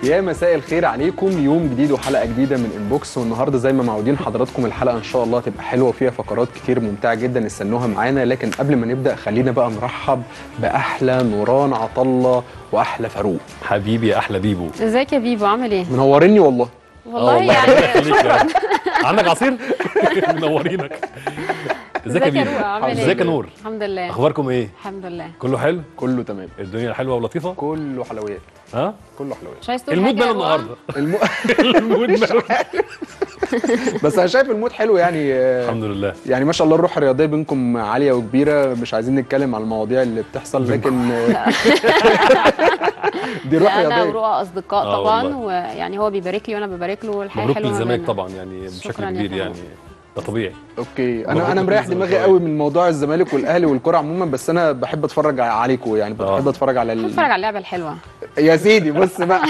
يا مساء الخير عليكم يوم جديد وحلقه جديده من انبوكس والنهارده زي ما معودين حضراتكم الحلقه ان شاء الله تبقى حلوه وفيها فقرات كتير ممتعه جدا استنوها معانا لكن قبل ما نبدا خلينا بقى نرحب باحلى نوران عطله واحلى فاروق حبيبي يا احلى بيبو ازيك يا بيبو عامل ايه؟ منورني والله والله ربنا يعني يخليك يا رب. عندك عصير منورينك ازيك يا بيبو روقة؟ عامل ايه؟ ازيك يا نور الحمد لله اخباركم ايه الحمد لله كله حلو كله تمام الدنيا حلوه ولطيفه كله حلويات ها كله حلويات مش عايز تقول المود حاجة ماله يا روقة؟ النهارده الم... المود ماله بس انا شايف المود حلو يعني آه، الحمد لله يعني ما شاء الله الروح الرياضيه بينكم عاليه وكبيره مش عايزين نتكلم على المواضيع اللي بتحصل لكن آه، دي روح لا، انا رياضيه ورؤى اصدقاء آه طبعا والله. ويعني هو بيبارك لي وانا ببارك له والحياه مبروك حلوه ما للزمالك بيننا. طبعا يعني بشكل شكراً يا كبير فندم. يعني ده طبيعي اوكي مبروك انا انا مريح لكل دماغي الزمالك. قوي من موضوع الزمالك والاهلي والكره عموما بس انا بحب اتفرج عليكم يعني آه. بحب اتفرج على ال... بتفرج على اللعبه الحلوه يا سيدي بص بقى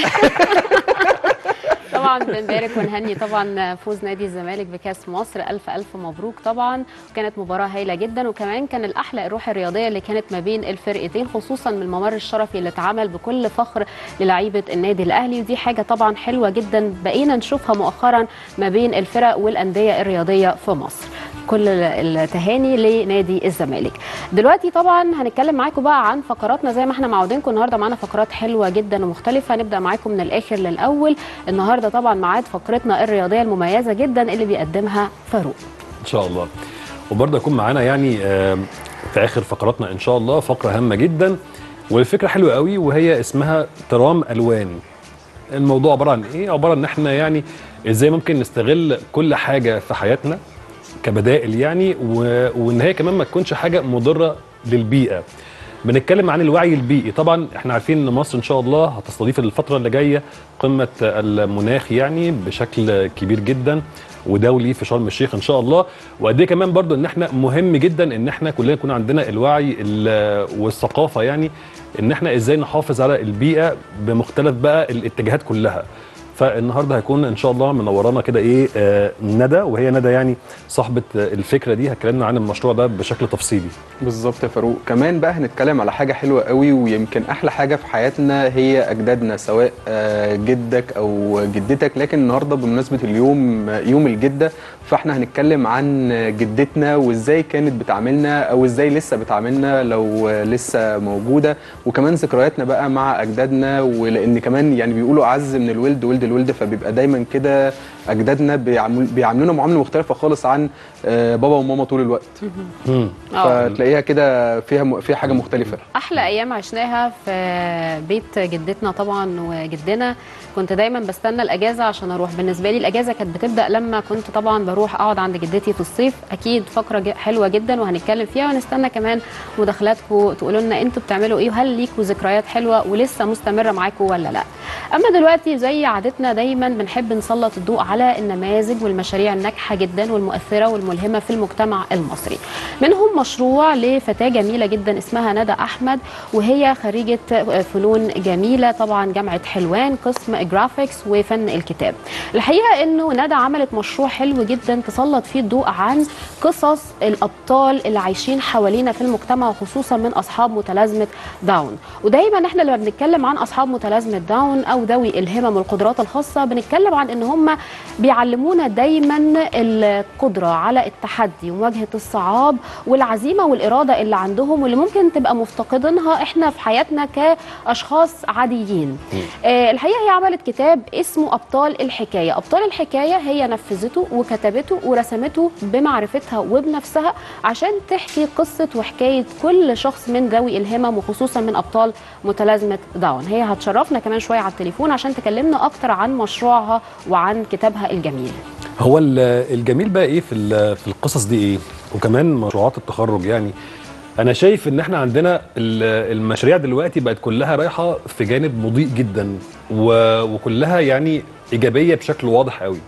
طبعا بنبارك ونهني طبعا فوز نادي الزمالك بكاس مصر الف الف مبروك طبعا كانت مباراه هايله جدا وكمان كان الاحلى الروح الرياضيه اللي كانت ما بين الفرقتين خصوصا من الممر الشرفي اللي اتعمل بكل فخر للعيبه النادي الاهلي ودي حاجه طبعا حلوه جدا بقينا نشوفها مؤخرا ما بين الفرق والانديه الرياضيه في مصر كل التهاني لنادي الزمالك دلوقتي طبعا هنتكلم معاكم بقى عن فقراتنا زي ما احنا معودينكم النهارده معانا فقرات حلوه جدا ومختلفه هنبدا معاكم من الاخر للاول النهارده طبعا ميعاد فقرتنا الرياضيه المميزه جدا اللي بيقدمها فاروق ان شاء الله وبرضه يكون معانا يعني آم، في اخر فقراتنا ان شاء الله فقره هامه جدا والفكره حلوه قوي وهي اسمها ترام الوان الموضوع عباره عن ايه عباره ان احنا يعني ازاي ممكن نستغل كل حاجه في حياتنا كبدائل يعني و... وان هي كمان ما تكونش حاجه مضره للبيئه بنتكلم عن الوعي البيئي طبعا احنا عارفين ان مصر ان شاء الله هتستضيف الفتره اللي جايه قمه المناخ يعني بشكل كبير جدا ودولي في شرم الشيخ ان شاء الله وقد ايه كمان برضو ان احنا مهم جدا ان احنا كلنا يكون عندنا الوعي ال- والثقافه يعني ان احنا ازاي نحافظ على البيئه بمختلف بقى الاتجاهات كلها فالنهارده هيكون ان شاء الله منورانا كده ايه آه ندى وهي ندى يعني صاحبه آه، الفكره دي هتكلمنا عن المشروع ده بشكل تفصيلي بالظبط يا فاروق كمان بقى هنتكلم على حاجه حلوه قوي ويمكن احلى حاجه في حياتنا هي اجدادنا سواء آه، جدك او جدتك لكن النهارده بمناسبه اليوم آه، يوم الجده فاحنا هنتكلم عن جدتنا وازاي كانت بتعاملنا او ازاي لسه بتعاملنا لو آه، لسه موجوده وكمان ذكرياتنا بقى مع اجدادنا ولان كمان يعني بيقولوا اعز من الولد ولد الولد فبيبقى دايما كده اجدادنا بيعامل- بيعاملونا معامله مختلفه خالص عن آه، بابا وماما طول الوقت مم. اه فتلاقيها كده فيها م... فيها حاجه مختلفه احلى ايام عشناها في بيت جدتنا طبعا وجدنا كنت دايما بستنى الاجازه عشان اروح بالنسبه لي الاجازه كانت بتبدا لما كنت طبعا بروح اقعد عند جدتي في الصيف اكيد فقره ج- حلوه جدا وهنتكلم فيها ونستنى كمان مداخلاتكم تقولوا لنا انتوا بتعملوا ايه وهل ليكوا ذكريات حلوه ولسه مستمره معاكم ولا لا اما دلوقتي زي عادتنا دايما بنحب نسلط الضوء على النماذج والمشاريع الناجحه جدا والمؤثره والملهمه في المجتمع المصري منهم مشروع لفتاه جميله جدا اسمها ندى احمد وهي خريجه فنون جميله طبعا جامعه حلوان قسم جرافيكس وفن الكتاب الحقيقه انه ندى عملت مشروع حلو جدا تسلط فيه الضوء عن قصص الابطال اللي عايشين حوالينا في المجتمع وخصوصا من اصحاب متلازمه داون ودايما احنا لما بنتكلم عن اصحاب متلازمه داون او ذوي الهمم والقدرات الخاصه بنتكلم عن ان هم بيعلمونا دايما القدره على التحدي ومواجهه الصعاب والعزيمه والاراده اللي عندهم واللي ممكن تبقى مفتقدينها احنا في حياتنا كاشخاص عاديين آه الحقيقه هي عملت كتاب اسمه ابطال الحكايه ابطال الحكايه هي نفذته وكتبته ورسمته بمعرفتها وبنفسها عشان تحكي قصه وحكايه كل شخص من ذوي الهمم وخصوصا من ابطال متلازمه داون هي هتشرفنا كمان شويه على التليفون عشان تكلمنا اكتر عن مشروعها وعن كتابها الجميل هو ال- الجميل بقى ايه في ال- في القصص دي ايه وكمان مشروعات التخرج يعني انا شايف ان احنا عندنا ال- المشاريع دلوقتي بقت كلها رايحه في جانب مضيء جدا و- وكلها يعني ايجابيه بشكل واضح قوي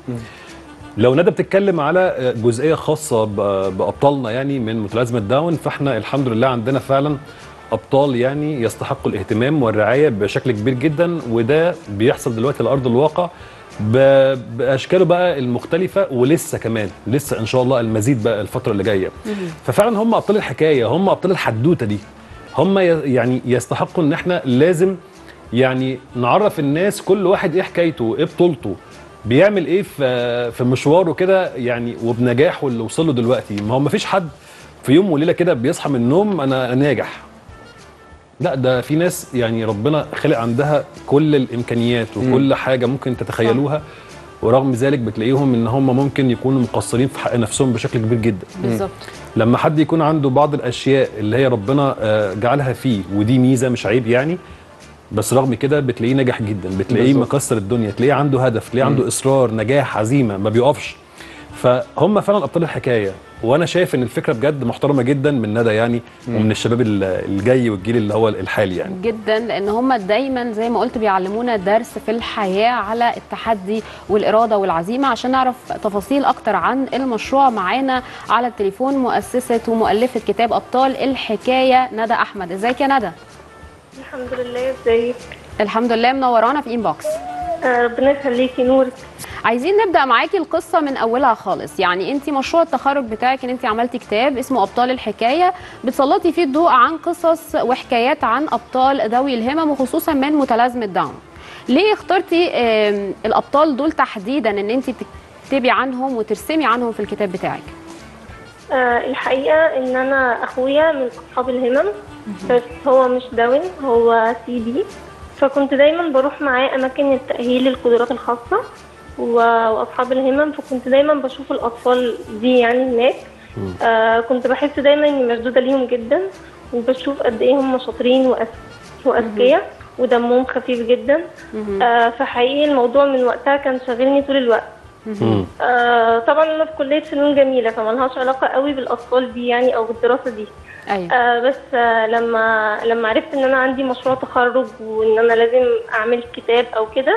لو ندى بتتكلم على جزئيه خاصه ب- بابطالنا يعني من متلازمه داون فاحنا الحمد لله عندنا فعلا ابطال يعني يستحقوا الاهتمام والرعايه بشكل كبير جدا وده بيحصل دلوقتي على ارض الواقع ب- باشكاله بقى المختلفه ولسه كمان لسه ان شاء الله المزيد بقى الفتره اللي جايه ففعلا هم ابطال الحكايه هم ابطال الحدوته دي هم ي- يعني يستحقوا ان احنا لازم يعني نعرف الناس كل واحد ايه حكايته ايه بطولته بيعمل ايه في في مشواره كده يعني وبنجاحه اللي وصل له دلوقتي ما هو ما فيش حد في يوم وليله كده بيصحى من النوم انا ناجح لا ده في ناس يعني ربنا خلق عندها كل الامكانيات وكل حاجه ممكن تتخيلوها ورغم ذلك بتلاقيهم ان هم ممكن يكونوا مقصرين في حق نفسهم بشكل كبير جدا بالظبط لما حد يكون عنده بعض الاشياء اللي هي ربنا آه، جعلها فيه ودي ميزه مش عيب يعني بس رغم كده بتلاقيه ناجح جدا بتلاقيه بالظبط. مكسر الدنيا تلاقيه عنده هدف تلاقيه عنده اصرار نجاح عزيمه ما بيقفش فهم فعلا ابطال الحكايه وانا شايف ان الفكره بجد محترمه جدا من ندى يعني ومن الشباب ال- الجاي والجيل اللي هو الحالي يعني جدا لان هم دايما زي ما قلت بيعلمونا درس في الحياه على التحدي والاراده والعزيمه عشان نعرف تفاصيل اكتر عن المشروع معانا على التليفون مؤسسه ومؤلفه كتاب ابطال الحكايه ندى احمد ازيك يا ندى الحمد لله ازيك الحمد لله منورانا في انبوكس آه، ربنا يخليكي نورك عايزين نبدا معاكي القصه من اولها خالص يعني انت مشروع التخرج بتاعك ان انت عملتي كتاب اسمه ابطال الحكايه بتسلطي فيه الضوء عن قصص وحكايات عن ابطال ذوي الهمم وخصوصا من متلازمه داون ليه اخترتي آم، الابطال دول تحديدا ان انت تكتبي عنهم وترسمي عنهم في الكتاب بتاعك آه، الحقيقة ان انا اخويا من اصحاب الهمم بس هو مش داون هو سي دي فكنت دايما بروح معاه اماكن التأهيل للقدرات الخاصة و- واصحاب الهمم فكنت دايما بشوف الاطفال دي يعني هناك آه كنت بحس دايما اني مشدودة ليهم جدا وبشوف قد ايه هم شاطرين وأس- واذكياء ودمهم خفيف جدا آه فحقيقي الموضوع من وقتها كان شاغلني طول الوقت مم. آه طبعا انا في كليه فنون جميله فملهاش علاقه قوي بالاطفال دي يعني او بالدراسه دي ايوه آه بس آه لما لما عرفت ان انا عندي مشروع تخرج وان انا لازم اعمل كتاب او كده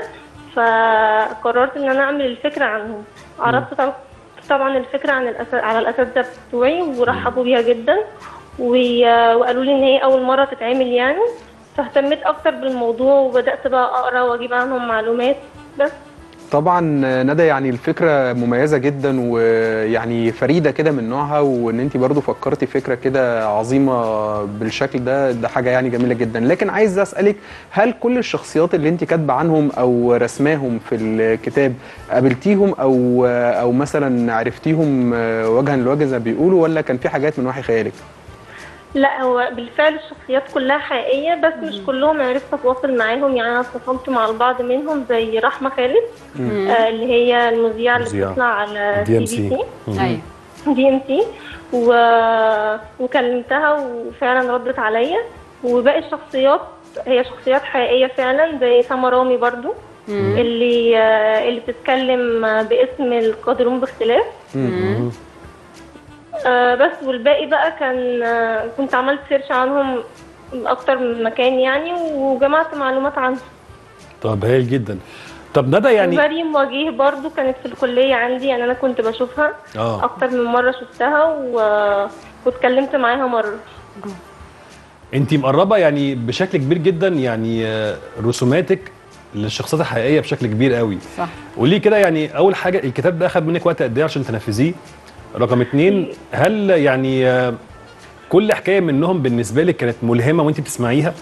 فقررت ان انا اعمل الفكره عنهم عرضت طب- طبعا الفكره عن الأس... على الاساتذه بتوعي ورحبوا بيها جدا و- آه، وقالوا لي ان هي اول مره تتعمل يعني فاهتميت اكتر بالموضوع وبدات بقى اقرا واجيب عنهم معلومات بس طبعا ندى يعني الفكره مميزه جدا ويعني فريده كده من نوعها وان انت برضو فكرتي فكره كده عظيمه بالشكل ده ده حاجه يعني جميله جدا لكن عايز اسالك هل كل الشخصيات اللي انت كاتبه عنهم او رسماهم في الكتاب قابلتيهم او او مثلا عرفتيهم وجها لوجه زي ما بيقولوا ولا كان في حاجات من وحي خيالك؟ لا هو بالفعل الشخصيات كلها حقيقية بس مش كلهم عرفت اتواصل معاهم يعني انا اتصلت مع البعض منهم زي رحمة خالد آه اللي هي المذيعة اللي مذيعة. بتطلع على دي ام سي بي سي سي ايوه دي ام سي و... وكلمتها وفعلا ردت عليا وباقي الشخصيات هي شخصيات حقيقية فعلا زي سما رامي برضو اللي آه اللي بتتكلم آه، باسم القادرون باختلاف آه بس والباقي بقى كان آه كنت عملت سيرش عنهم اكتر من مكان يعني وجمعت معلومات عنهم طب هايل جدا طب ندى يعني مريم وجيه برضو كانت في الكلية عندي يعني انا كنت بشوفها اه اكتر من مرة شفتها و... واتكلمت معاها مرة انت مقربه يعني بشكل كبير جدا يعني آه، رسوماتك للشخصيات الحقيقيه بشكل كبير قوي صح قولي كده يعني اول حاجه الكتاب ده اخذ منك وقت قد ايه عشان تنفذيه رقم اتنين هل يعني آه، كل حكايه منهم بالنسبه لك كانت ملهمه وانت بتسمعيها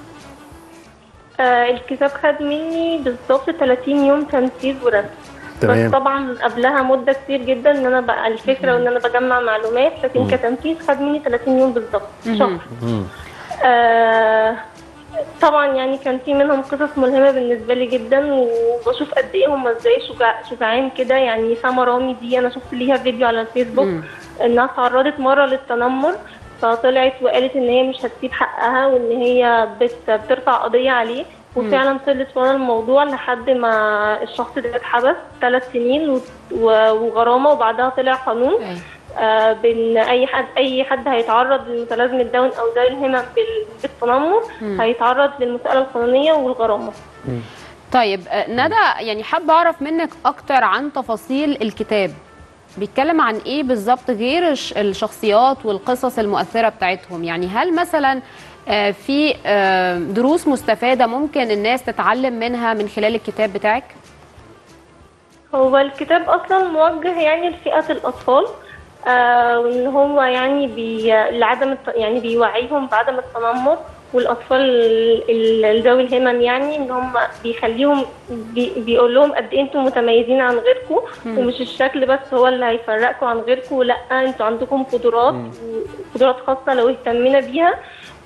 آه الكتاب خد مني بالظبط 30 يوم تنفيذ ورسم تمام. بس طبعا قبلها مدة كتير جدا ان انا بقى الفكرة وان انا بجمع معلومات لكن كتنفيذ خد مني 30 يوم بالظبط شهر مم. آه طبعا يعني كان في منهم قصص ملهمة بالنسبة لي جدا وبشوف قد ايه هم ازاي شجاع شجعان كده يعني سما رامي دي انا شفت ليها فيديو على الفيسبوك انها تعرضت مرة للتنمر فطلعت وقالت ان هي مش هتسيب حقها وان هي بت بترفع قضية عليه وفعلا طلت ورا الموضوع لحد ما الشخص ده اتحبس ثلاث سنين و- و- وغرامة وبعدها طلع قانون أيوة. آه، بان اي حد اي حد هيتعرض لمتلازمه داون او ذوي الهمم بال- بالتنمر هيتعرض للمساله القانونيه والغرامه طيب آه، ندى يعني حابه اعرف منك اكتر عن تفاصيل الكتاب بيتكلم عن ايه بالظبط غير الش- الشخصيات والقصص المؤثره بتاعتهم يعني هل مثلا آه، في آه، دروس مستفاده ممكن الناس تتعلم منها من خلال الكتاب بتاعك هو الكتاب اصلا موجه يعني لفئه الاطفال آه وان هو يعني بي لعدم الت... يعني بيوعيهم بعدم التنمر والاطفال ال- ال- ذوي الهمم يعني ان هم بيخليهم بي بيقول لهم قد ايه انتم متميزين عن غيركم ومش الشكل بس هو اللي هيفرقكم عن غيركم لا انتوا عندكم قدرات وقدرات خاصه لو اهتمينا بيها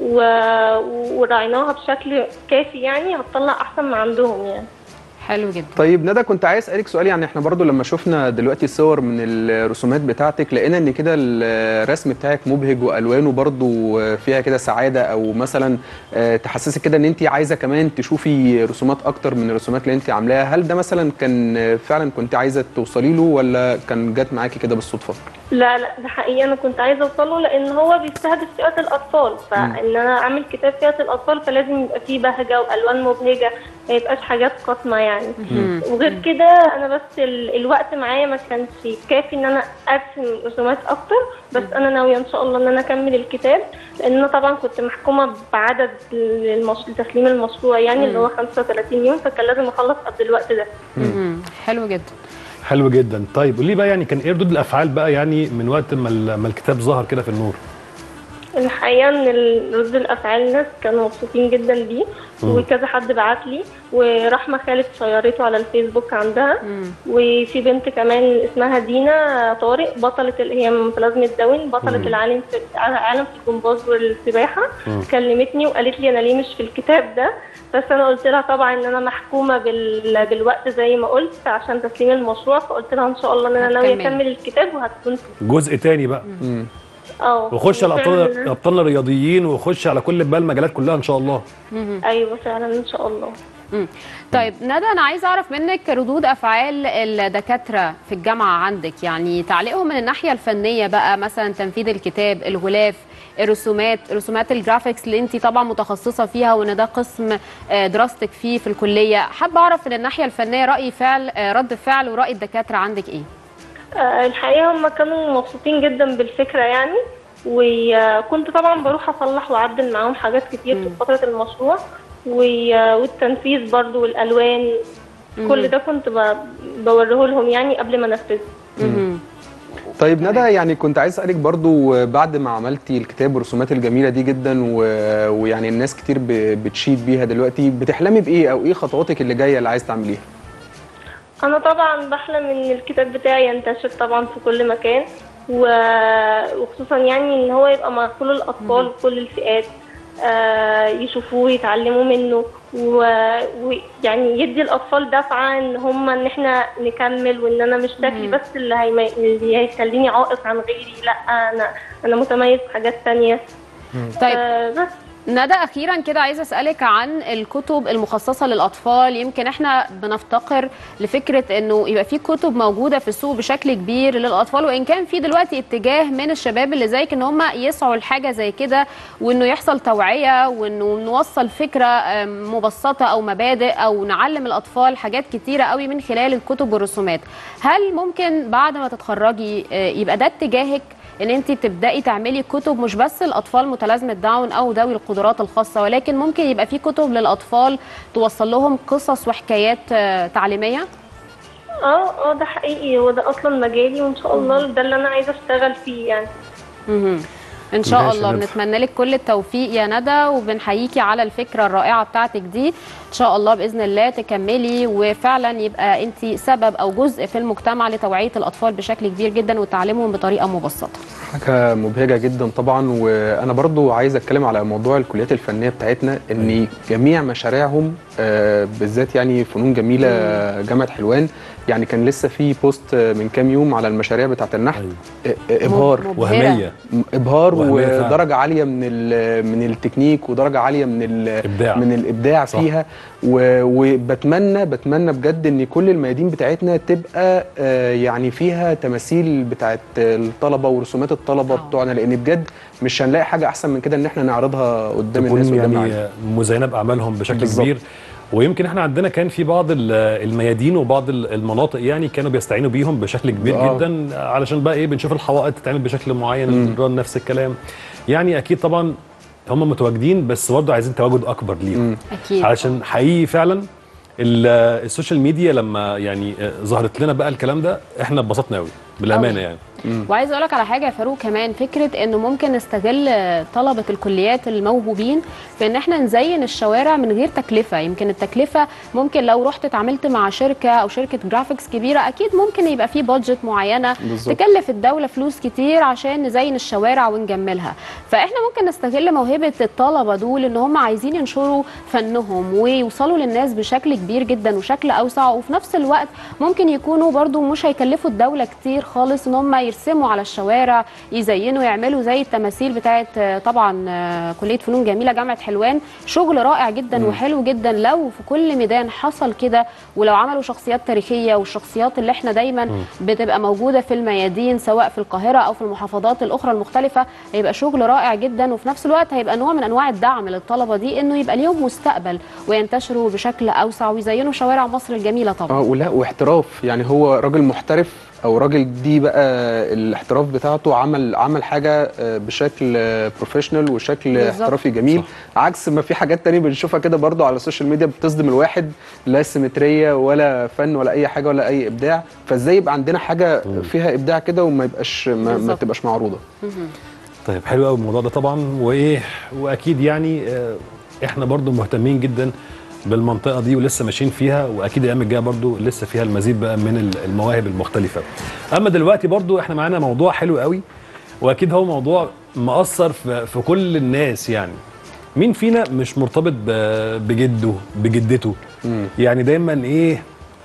و- وراعيناها بشكل كافي يعني هتطلع احسن ما عندهم يعني حلو جدا طيب ندى كنت عايز اسالك سؤال يعني احنا برضو لما شفنا دلوقتي صور من الرسومات بتاعتك لقينا ان كده الرسم بتاعك مبهج والوانه برضو فيها كده سعاده او مثلا آه، تحسسك كده ان انت عايزه كمان تشوفي رسومات اكتر من الرسومات اللي انت عاملاها هل ده مثلا كان آه، فعلا كنت عايزه توصلي له ولا كان جت معاكي كده بالصدفه لا لا ده حقيقي انا كنت عايزه اوصله لان هو بيستهدف فئه الاطفال فان انا اعمل كتاب فئه الاطفال فلازم يبقى فيه بهجه والوان مبهجه ما يبقاش حاجات قاتمه يعني وغير كده انا بس ال... الوقت معايا ما كانش كافي ان انا ارسم رسومات اكتر بس انا ناويه ان شاء الله ان انا اكمل الكتاب لان انا طبعا كنت محكومه بعدد المش... لتسليم المشروع يعني اللي هو 35 يوم فكان لازم اخلص قبل الوقت ده مهم. حلو جدا حلو جدا طيب قولي بقى يعني كان ايه ردود الافعال بقى يعني من وقت ما ال- ما الكتاب ظهر كده في النور الحقيقه ان ال- رد الافعال الناس كانوا مبسوطين جدا بيه وكذا حد بعت لي ورحمه خالد شيرته على الفيسبوك عندها وفي بنت كمان اسمها دينا طارق بطله ال- هي من متلازمه داون بطله العالم في العالم في الجمباز والسباحه كلمتني وقالت لي انا ليه مش في الكتاب ده بس انا قلت لها طبعا ان انا محكومه بال... بالوقت زي ما قلت عشان تسليم المشروع فقلت لها ان شاء الله ان انا ناويه هتكملي. اكمل الكتاب وهتكون فيه. جزء تاني بقى اه وخش على ابطال وفعلاً- ابطالنا الرياضيين وخش على كل بقى المجالات كلها ان شاء الله ايوه فعلا ان شاء الله مم. طيب ندى انا عايزه اعرف منك ردود افعال الدكاتره في الجامعه عندك يعني تعليقهم من الناحيه الفنيه بقى مثلا تنفيذ الكتاب الغلاف الرسومات رسومات الجرافيكس اللي انت طبعا متخصصه فيها وان ده قسم آه، دراستك فيه في الكليه حابه اعرف من الناحيه الفنيه راي فعل آه، رد فعل وراي الدكاتره عندك ايه آه، الحقيقة هم كانوا مبسوطين جدا بالفكرة يعني وكنت طبعا بروح أصلح وأعدل معاهم حاجات كتير في فترة المشروع و- والتنفيذ برضو والألوان كل ده كنت ب- بوريه لهم يعني قبل ما أنفذه مهم. طيب ندى يعني كنت عايز اسالك برضو بعد ما عملتي الكتاب والرسومات الجميله دي جدا و... ويعني الناس كتير ب... بتشيد بيها دلوقتي بتحلمي بايه او ايه خطواتك اللي جايه اللي عايز تعمليها أنا طبعا بحلم إن الكتاب بتاعي ينتشر طبعا في كل مكان و- وخصوصا يعني إن هو يبقى مع كل الأطفال وكل الفئات آه، يشوفوه يتعلموا منه و- ويعني يدي الأطفال دفعة إن هم إن إحنا نكمل وإن أنا مش شكلي بس اللي, هيما... اللي هيخليني عائق عن غيري لا أنا أنا متميز في حاجات تانية طيب آه، بس ندى اخيرا كده عايزه اسالك عن الكتب المخصصه للاطفال يمكن احنا بنفتقر لفكره انه يبقى في كتب موجوده في السوق بشكل كبير للاطفال وان كان في دلوقتي اتجاه من الشباب اللي زيك ان هم يسعوا لحاجه زي كده وانه يحصل توعيه وانه نوصل فكره آم، مبسطه او مبادئ او نعلم الاطفال حاجات كتيره قوي من خلال الكتب والرسومات هل ممكن بعد ما تتخرجي آه، يبقى ده اتجاهك ان انت تبداي تعملي كتب مش بس لاطفال متلازمه داون او ذوي القدرات الخاصه ولكن ممكن يبقى في كتب للاطفال توصل لهم قصص وحكايات آه، تعليميه اه اه ده حقيقي هو ده اصلا مجالي وان شاء الله ده اللي انا عايزه اشتغل فيه يعني مهم. ان شاء ماشي الله ندى. بنتمنى لك كل التوفيق يا ندى وبنحييكي على الفكره الرائعه بتاعتك دي ان شاء الله باذن الله تكملي وفعلا يبقى انت سبب او جزء في المجتمع لتوعيه الاطفال بشكل كبير جدا وتعليمهم بطريقه مبسطه حاجة مبهجة جدا طبعا وأنا برضو عايز أتكلم على موضوع الكليات الفنية بتاعتنا إن جميع مشاريعهم آه، بالذات يعني فنون جميلة جامعة حلوان يعني كان لسه في بوست من كام يوم على المشاريع بتاعت النحت أيوة. آه، آه، إبهار مبهرة. وهميه ابهار وهمية فعلا. ودرجه عاليه من ال- من التكنيك ودرجه عاليه من ال- إبداع. من الابداع صح. فيها و- وبتمنى بتمنى بجد ان كل الميادين بتاعتنا تبقى آه، يعني فيها تماثيل بتاعت الطلبه ورسومات الطلبه آه. بتوعنا لان بجد مش هنلاقي حاجه احسن من كده ان احنا نعرضها قدام الناس تكون قدام يعني العالم مزينه باعمالهم بشكل بالظبط. كبير ويمكن احنا عندنا كان في بعض ال- الميادين وبعض ال- المناطق يعني كانوا بيستعينوا بيهم بشكل كبير آه. جدا علشان بقى ايه بنشوف الحوائط تتعمل بشكل معين الجدران نفس الكلام يعني اكيد طبعا هم متواجدين بس برضه عايزين تواجد اكبر ليهم اكيد علشان حقيقي فعلا ال- السوشيال ميديا لما يعني آه، ظهرت لنا بقى الكلام ده احنا اتبسطنا قوي بالامانه أوي. يعني وعايزه اقول لك على حاجه يا فاروق كمان فكره انه ممكن نستغل طلبه الكليات الموهوبين في ان احنا نزين الشوارع من غير تكلفه يمكن التكلفه ممكن لو رحت اتعاملت مع شركه او شركه جرافيكس كبيره اكيد ممكن يبقى في بادجت معينه بالظبط. تكلف الدوله فلوس كتير عشان نزين الشوارع ونجملها فاحنا ممكن نستغل موهبه الطلبه دول ان هم عايزين ينشروا فنهم ويوصلوا للناس بشكل كبير جدا وشكل اوسع وفي نفس الوقت ممكن يكونوا برضو مش هيكلفوا الدوله كتير خالص ان هم يرسموا على الشوارع يزينوا يعملوا زي التماثيل بتاعه آه، طبعا آه، كليه فنون جميله جامعه حلوان شغل رائع جدا وحلو جدا لو في كل ميدان حصل كده ولو عملوا شخصيات تاريخيه والشخصيات اللي احنا دايما بتبقى موجوده في الميادين سواء في القاهره او في المحافظات الاخرى المختلفه هيبقى شغل رائع جدا وفي نفس الوقت هيبقى نوع من انواع الدعم للطلبه دي انه يبقى ليهم مستقبل وينتشروا بشكل اوسع ويزينوا شوارع مصر الجميله طبعا اه ولا واحتراف يعني هو راجل محترف او راجل دي بقى الاحتراف بتاعته عمل عمل حاجه آه، بشكل بروفيشنال وشكل بالظبط. احترافي جميل صح. عكس ما في حاجات تانية بنشوفها كده برضو على السوشيال ميديا بتصدم الواحد لا سيمتريه ولا فن ولا اي حاجه ولا اي ابداع فازاي يبقى عندنا حاجه فيها ابداع كده وما يبقاش ما, ما بالظبط. تبقاش معروضه طيب حلو قوي الموضوع ده طبعا وايه واكيد يعني آه، احنا برضو مهتمين جدا بالمنطقه دي ولسه ماشيين فيها واكيد الايام الجايه برضو لسه فيها المزيد بقى من ال- المواهب المختلفه اما دلوقتي برضو احنا معانا موضوع حلو قوي واكيد هو موضوع مأثر في, في كل الناس يعني مين فينا مش مرتبط ب- بجده بجدته يعني دايما ايه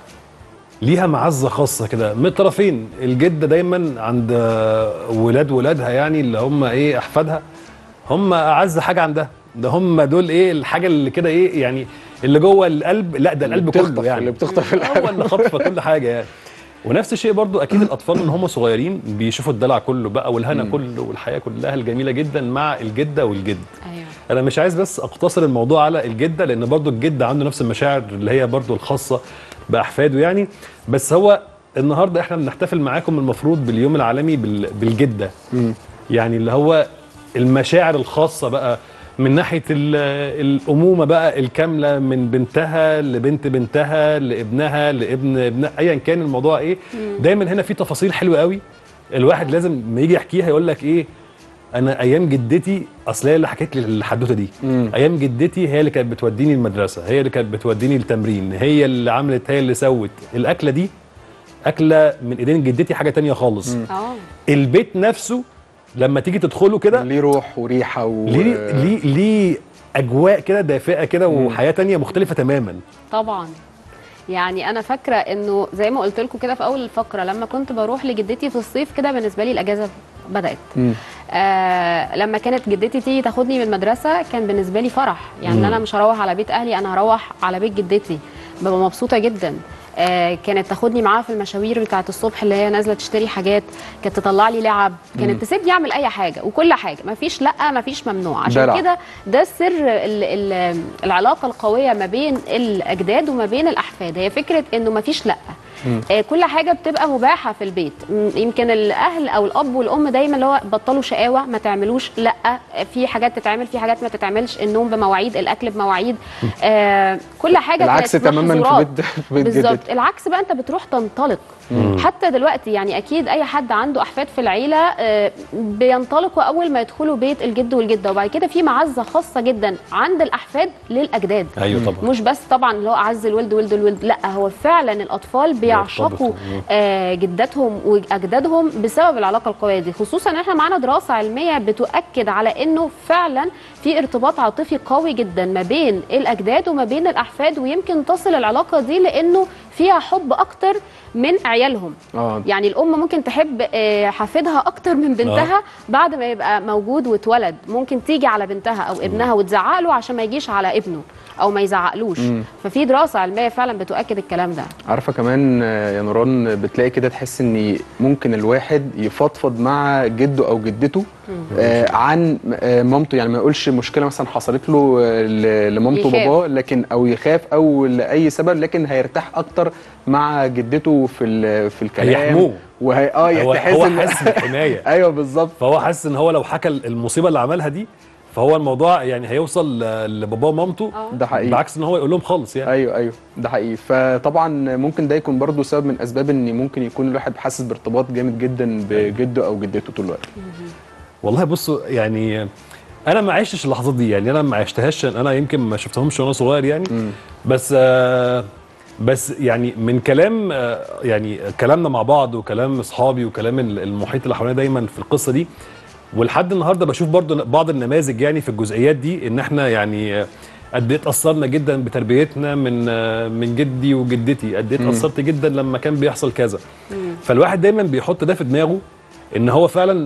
ليها معزه خاصه كده من الطرفين الجده دايما عند ولاد ولادها يعني اللي هم ايه احفادها هم اعز حاجه عندها ده هم دول ايه الحاجه اللي كده ايه يعني اللي جوه القلب لا ده القلب بتخطف كله يعني اللي بتخطف هو القلب اللي خاطفه كل حاجه يعني ونفس الشيء برضو اكيد الاطفال من هم صغيرين بيشوفوا الدلع كله بقى والهنا كله والحياه كلها الجميله جدا مع الجده والجد ايوه انا مش عايز بس اقتصر الموضوع على الجده لان برضو الجد عنده نفس المشاعر اللي هي برضو الخاصه باحفاده يعني بس هو النهارده احنا بنحتفل معاكم المفروض باليوم العالمي بال- بالجده يعني اللي هو المشاعر الخاصه بقى من ناحيه ال- الامومه بقى الكامله من بنتها لبنت بنتها لابنها لابن ابنها ايا كان الموضوع ايه دايما هنا في تفاصيل حلوه قوي الواحد لازم ما يجي يحكيها يقول لك ايه انا ايام جدتي اصل هي اللي حكت لي الحدوته دي ايام جدتي هي اللي كانت بتوديني المدرسه هي اللي كانت بتوديني التمرين هي اللي عملت هي اللي سوت الاكله دي اكله من ايدين جدتي حاجه تانية خالص اه البيت نفسه لما تيجي تدخله كده ليه روح وريحه و... ليه ليه ليه اجواء كده دافئه كده وحياه تانية مختلفه تماما طبعا يعني انا فاكره انه زي ما قلت لكم كده في اول الفقره لما كنت بروح لجدتي في الصيف كده بالنسبه لي الاجازه بدات مم. آه لما كانت جدتي تيجي تاخدني من المدرسه كان بالنسبه لي فرح يعني مم. انا مش هروح على بيت اهلي انا هروح على بيت جدتي ببقى مبسوطه جدا آه كانت تاخدني معاها في المشاوير بتاعه الصبح اللي هي نازله تشتري حاجات كانت تطلع لي لعب كانت تسيبني اعمل اي حاجه وكل حاجه ما فيش لا ما فيش ممنوع عشان دلع. كده ده سر ال ال العلاقه القويه ما بين الاجداد وما بين الاحفاد هي فكره انه ما فيش لا آه، كل حاجه بتبقى مباحه في البيت م- يمكن الاهل او الاب والام دايما اللي هو بطلوا شقاوه ما تعملوش لا آه، في حاجات تتعمل في حاجات ما تتعملش النوم بمواعيد الاكل بمواعيد آه كل حاجه العكس كانت تماما في محظورات. بيت في بيت بالظبط جدتي العكس بقى انت بتروح تنطلق حتى دلوقتي يعني اكيد اي حد عنده احفاد في العيله آه، بينطلقوا اول ما يدخلوا بيت الجد والجده وبعد كده في معزه خاصه جدا عند الاحفاد للاجداد ايوه طبعا مش بس طبعا اللي هو اعز الولد ولد الولد لا هو فعلا الاطفال بيعشقوا بيرتبطوا. آه جداتهم واجدادهم بسبب العلاقه القويه دي خصوصا ان احنا معانا دراسه علميه بتؤكد على انه فعلا في ارتباط عاطفي قوي جدا ما بين الاجداد وما بين الاحفاد ويمكن تصل العلاقه دي لانه فيها حب اكتر من عيالهم اه يعني الام ممكن تحب آه، حفيدها اكتر من بنتها بعد ما يبقى موجود واتولد ممكن تيجي على بنتها او ابنها وتزعق له عشان ما يجيش على ابنه او ما يزعقلوش ففي دراسه علميه فعلا بتؤكد الكلام ده عارفه كمان آه، يا نوران بتلاقي كده تحس ان ممكن الواحد يفضفض مع جده او جدته آه عن آه مامته يعني ما يقولش مشكله مثلا حصلت له آه ل- لمامته يخاف. وباباه لكن او يخاف او لاي سبب لكن هيرتاح اكتر مع جدته في ال- في الكلام هيحموه. وهي اه هو تحس هو إن- حاسس بالحمايه ايوه بالظبط فهو حاسس ان هو لو حكى المصيبه اللي عملها دي فهو الموضوع يعني هيوصل ل- لباباه ومامته اه ده حقيقي بعكس ان هو يقول لهم خالص يعني ايوه ايوه ده حقيقي فطبعا ممكن ده يكون برضو سبب من اسباب ان ممكن يكون الواحد حاسس بارتباط جامد جدا بجده او جدته طول الوقت والله بصوا يعني انا ما عشتش اللحظات دي يعني انا ما عشتهاش انا يمكن ما شفتهمش وانا صغير يعني مم. بس آه، بس يعني من كلام آه، يعني كلامنا مع بعض وكلام اصحابي وكلام ال- المحيط اللي حوالينا دايما في القصه دي ولحد النهارده بشوف برضو بعض النماذج يعني في الجزئيات دي ان احنا يعني آه، قد ايه اتاثرنا جدا بتربيتنا من آه، من جدي وجدتي قد ايه مم. اتاثرت جدا لما كان بيحصل كذا فالواحد دايما بيحط ده في دماغه ان هو فعلا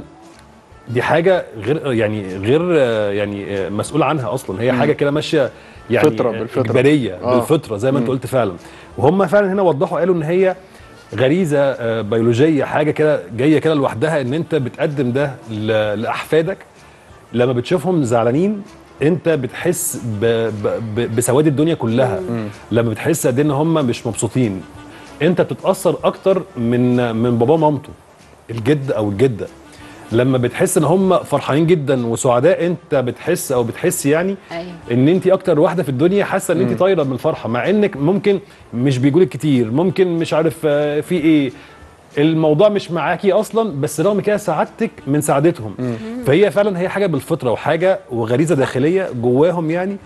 دي حاجه غير يعني غير آه، يعني آه، مسؤول عنها اصلا هي مم. حاجه كده ماشيه يعني فطرة، آه، بالفطرة. اجباريه آه. بالفطره زي ما انت مم. قلت فعلا وهم فعلا هنا وضحوا قالوا ان هي غريزه آه، بيولوجيه حاجه كده جايه كده لوحدها ان انت بتقدم ده ل- لاحفادك لما بتشوفهم زعلانين انت بتحس ب... ب... ب... بسواد الدنيا كلها مم. لما بتحس قد إيه ان هم مش مبسوطين انت بتتاثر اكتر من من بابا ومامته الجد او الجده لما بتحس ان هم فرحانين جدا وسعداء انت بتحس او بتحس يعني ايوه ان انت اكتر واحده في الدنيا حاسه ان مم. انت طايره من الفرحه مع انك ممكن مش بيجولك كتير ممكن مش عارف آه، في ايه الموضوع مش معاكي اصلا بس رغم كده سعادتك من سعادتهم مم. فهي فعلا هي حاجه بالفطره وحاجه وغريزه داخليه جواهم يعني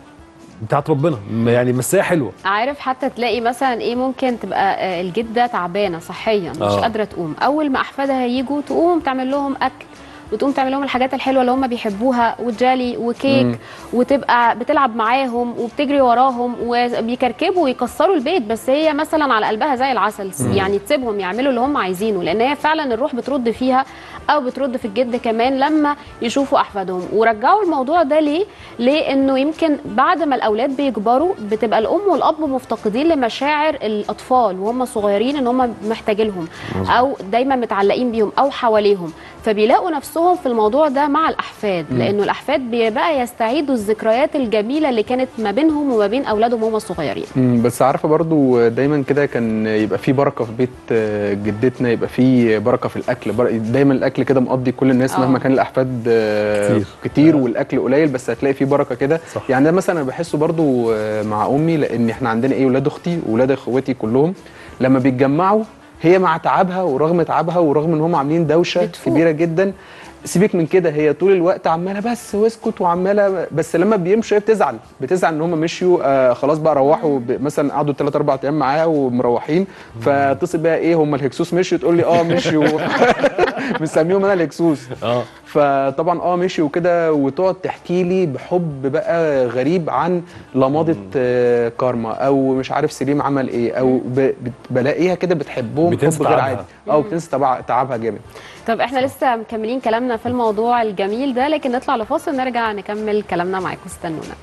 بتاعت ربنا يعني بس هي حلوه عارف حتى تلاقي مثلا ايه ممكن تبقى آه، الجده تعبانه صحيا مش آه. قادره تقوم اول ما احفادها يجوا تقوم تعمل لهم اكل وتقوم تعمل لهم الحاجات الحلوه اللي هم بيحبوها وجالي وكيك مم. وتبقى بتلعب معاهم وبتجري وراهم وبيكركبوا ويكسروا البيت بس هي مثلا على قلبها زي العسل يعني تسيبهم يعملوا اللي هم عايزينه لان هي فعلا الروح بترد فيها او بترد في الجد كمان لما يشوفوا احفادهم ورجعوا الموضوع ده ليه لانه يمكن بعد ما الاولاد بيكبروا بتبقى الام والاب مفتقدين لمشاعر الاطفال وهم صغيرين ان هم محتاجينهم او دايما متعلقين بيهم او حواليهم فبيلاقوا نفسهم في الموضوع ده مع الاحفاد لانه الاحفاد بيبقى يستعيدوا الذكريات الجميله اللي كانت ما بينهم وما بين اولادهم وهم صغيرين مم، بس عارفه برضو دايما كده كان يبقى في بركه في بيت آه، جدتنا يبقى في بركه في الاكل بر- دايما الاكل كده مقضي كل الناس آه. مهما كان الاحفاد آه، كتير. كتير آه. والاكل قليل بس هتلاقي في بركه كده صح. يعني ده مثلا انا بحسه برضو آه، مع امي لان احنا عندنا ايه ولاد اختي وولاد اخواتي كلهم لما بيتجمعوا هي مع تعبها ورغم تعبها ورغم ان هم عاملين دوشه بتفوق. كبيره جدا سيبك من كده هي طول الوقت عماله بس واسكت وعماله بس لما بيمشوا هي بتزعل بتزعل ان هم مشيوا آه خلاص بقى روحوا ب- مثلا قعدوا 3 4 ايام معاها ومروحين فاتصل بقى ايه هم الهكسوس مشيوا تقول لي اه مشيوا مسميهم انا الهكسوس اه فطبعا اه مشي وكده وتقعد تحكي لي بحب بقى غريب عن لماضه آه كارما او مش عارف سليم عمل ايه او ب- بت- بلاقيها كده بتحبهم بتنسى حب غير تعبها. عادي اه بتنسى تعبها- تعبها جامد طب احنا لسه مكملين كلامنا في الموضوع الجميل ده لكن نطلع لفاصل نرجع نكمل كلامنا معاكم استنونا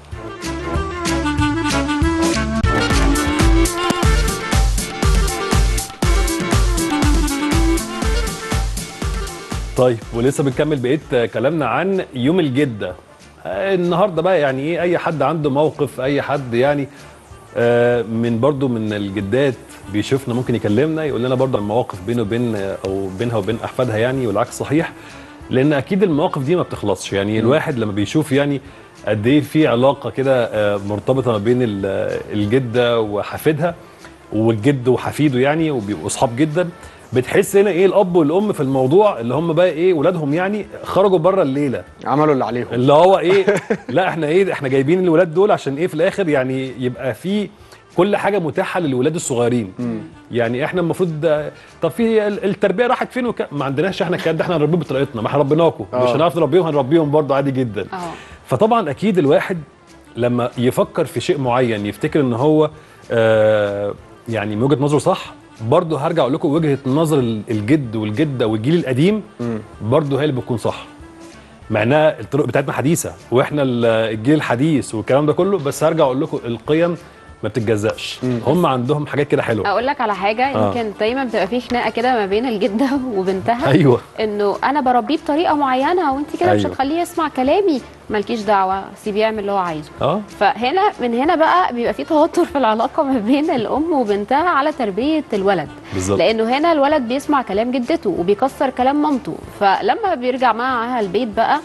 طيب ولسه بنكمل بقيه كلامنا عن يوم الجده آه، النهارده بقى يعني ايه اي حد عنده موقف اي حد يعني آه، من برضو من الجدات بيشوفنا ممكن يكلمنا يقول لنا برضو عن مواقف بينه وبين او بينها وبين احفادها يعني والعكس صحيح لان اكيد المواقف دي ما بتخلصش يعني الواحد لما بيشوف يعني قد ايه في علاقه كده آه، مرتبطه ما بين ال- الجده وحفيدها والجد وحفيده يعني وبيبقوا اصحاب جدا بتحس هنا ايه الاب والام في الموضوع اللي هم بقى ايه ولادهم يعني خرجوا بره الليله عملوا اللي عليهم اللي هو ايه لا احنا ايه احنا جايبين الولاد دول عشان ايه في الاخر يعني يبقى في كل حاجه متاحه للولاد الصغيرين يعني احنا المفروض طب في ال- التربيه راحت فين وك... ما عندناش احنا الكلام ده احنا هنربيه بطريقتنا ما احنا ربيناكم مش آه. هنعرف نربيهم هنربيهم برضه عادي جدا اه فطبعا اكيد الواحد لما يفكر في شيء معين يفتكر ان هو آه يعني من وجهه نظره صح برضه هرجع اقول لكم وجهه نظر ال- الجد والجده والجيل القديم مم. برضه هي اللي بتكون صح مع انها الطرق بتاعتنا حديثه واحنا ال- الجيل الحديث والكلام ده كله بس هرجع اقول لكم القيم ما بتتجزأش هم عندهم حاجات كده حلوه اقول لك على حاجه آه. يمكن دايما بتبقى في خناقه كده ما بين الجده وبنتها ايوه انه انا بربيه بطريقه معينه وانت كده مش أيوة. هتخليه يسمع كلامي مالكيش دعوه سيبيه يعمل اللي هو عايزه اه فهنا من هنا بقى بيبقى في توتر في العلاقه ما بين الام وبنتها على تربيه الولد بالظبط لانه هنا الولد بيسمع كلام جدته وبيكسر كلام مامته فلما بيرجع معاها البيت بقى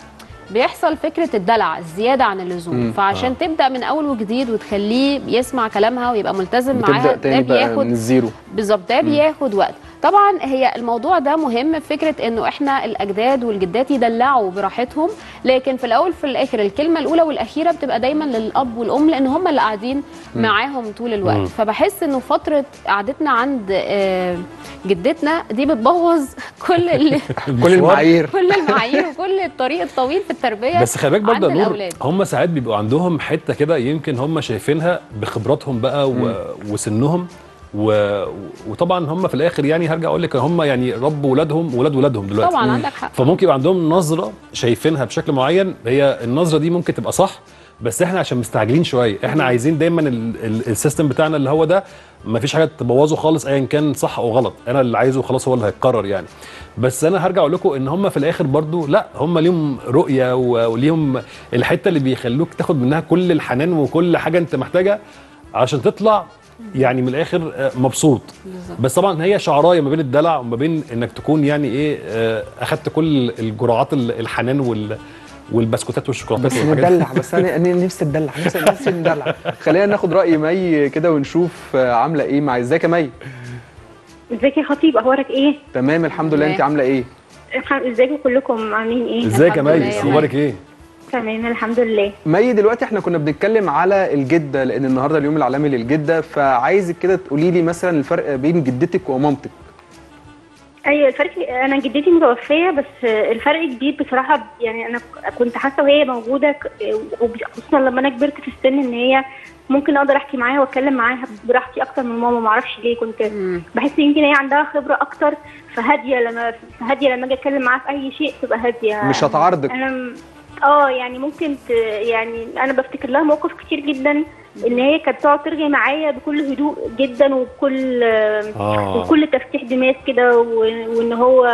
بيحصل فكره الدلع الزياده عن اللزوم مم. فعشان تبدا من اول وجديد وتخليه يسمع كلامها ويبقى ملتزم معاها بتبدا ده تاني بقى بياخد من الزيرو بالظبط ده بياخد وقت طبعا هي الموضوع ده مهم في فكره انه احنا الاجداد والجدات يدلعوا براحتهم لكن في الاول في الاخر الكلمه الاولى والاخيره بتبقى دايما للاب والام لان هم اللي قاعدين معاهم طول الوقت مم. فبحس انه فتره قعدتنا عند آه، جدتنا دي بتبوظ كل ال- كل المعايير كل المعايير وكل الطريق الطويل في التربيه بس خلي بالك برضه عند يا نور الأولاد. هم ساعات بيبقوا عندهم حته كده يمكن هم شايفينها بخبراتهم بقى و... وسنهم و... وطبعا هم في الاخر يعني هرجع اقول لك هم يعني ربوا ولادهم ولاد ولادهم دلوقتي طبعا عندك حق فممكن يبقى عندهم نظره شايفينها بشكل معين هي النظره دي ممكن تبقى صح بس احنا عشان مستعجلين شويه احنا عايزين دايما ال- ال- السيستم بتاعنا اللي هو ده ما فيش حاجه تبوظه خالص ايا كان صح او غلط انا اللي عايزه خلاص هو اللي هيتكرر يعني بس انا هرجع اقول لكم ان هم في الاخر برضو لا هم ليهم رؤيه و- وليهم الحته اللي بيخلوك تاخد منها كل الحنان وكل حاجه انت محتاجها عشان تطلع يعني من الاخر آه، مبسوط بالظبط. بس طبعا هي شعرايه ما بين الدلع وما بين انك تكون يعني ايه آه، اخدت كل الجرعات ال- الحنان وال والبسكوتات والشوكولاتات بس والحاجات دي. ندلع بس انا انا نفسي اتدلع نفسي نفسي ندلع خلينا ناخد راي مي كده ونشوف آه، عامله ايه مع ازيك يا مي ازيك يا خطيب اخبارك ايه؟ تمام الحمد لله انت عامله ايه الح- ازيكم كلكم عاملين ايه؟ ازيك يا الحمد لله مي يا اخبارك ايه تمام الحمد لله مي دلوقتي احنا كنا بنتكلم على الجده لان النهارده اليوم العالمي للجده فعايزك كده تقولي لي مثلا الفرق بين جدتك ومامتك ايوه الفرق انا جدتي متوفيه بس الفرق كبير بصراحه يعني انا كنت حاسه وهي موجوده ك- وخصوصا لما انا كبرت في السن ان هي ممكن اقدر احكي معاها واتكلم معاها براحتي اكتر من ماما ما اعرفش ليه كنت مم. بحس يمكن هي عندها خبره اكتر فهاديه لما فهاديه لما اجي اتكلم معاها في اي شيء تبقى هاديه مش هتعارضك انا م- اه يعني ممكن ت... يعني انا بفتكر لها مواقف كتير جدا ان هي كانت تقعد ترغي معايا بكل هدوء جدا وبكل اه وكل تفتيح دماغ كده و- وان هو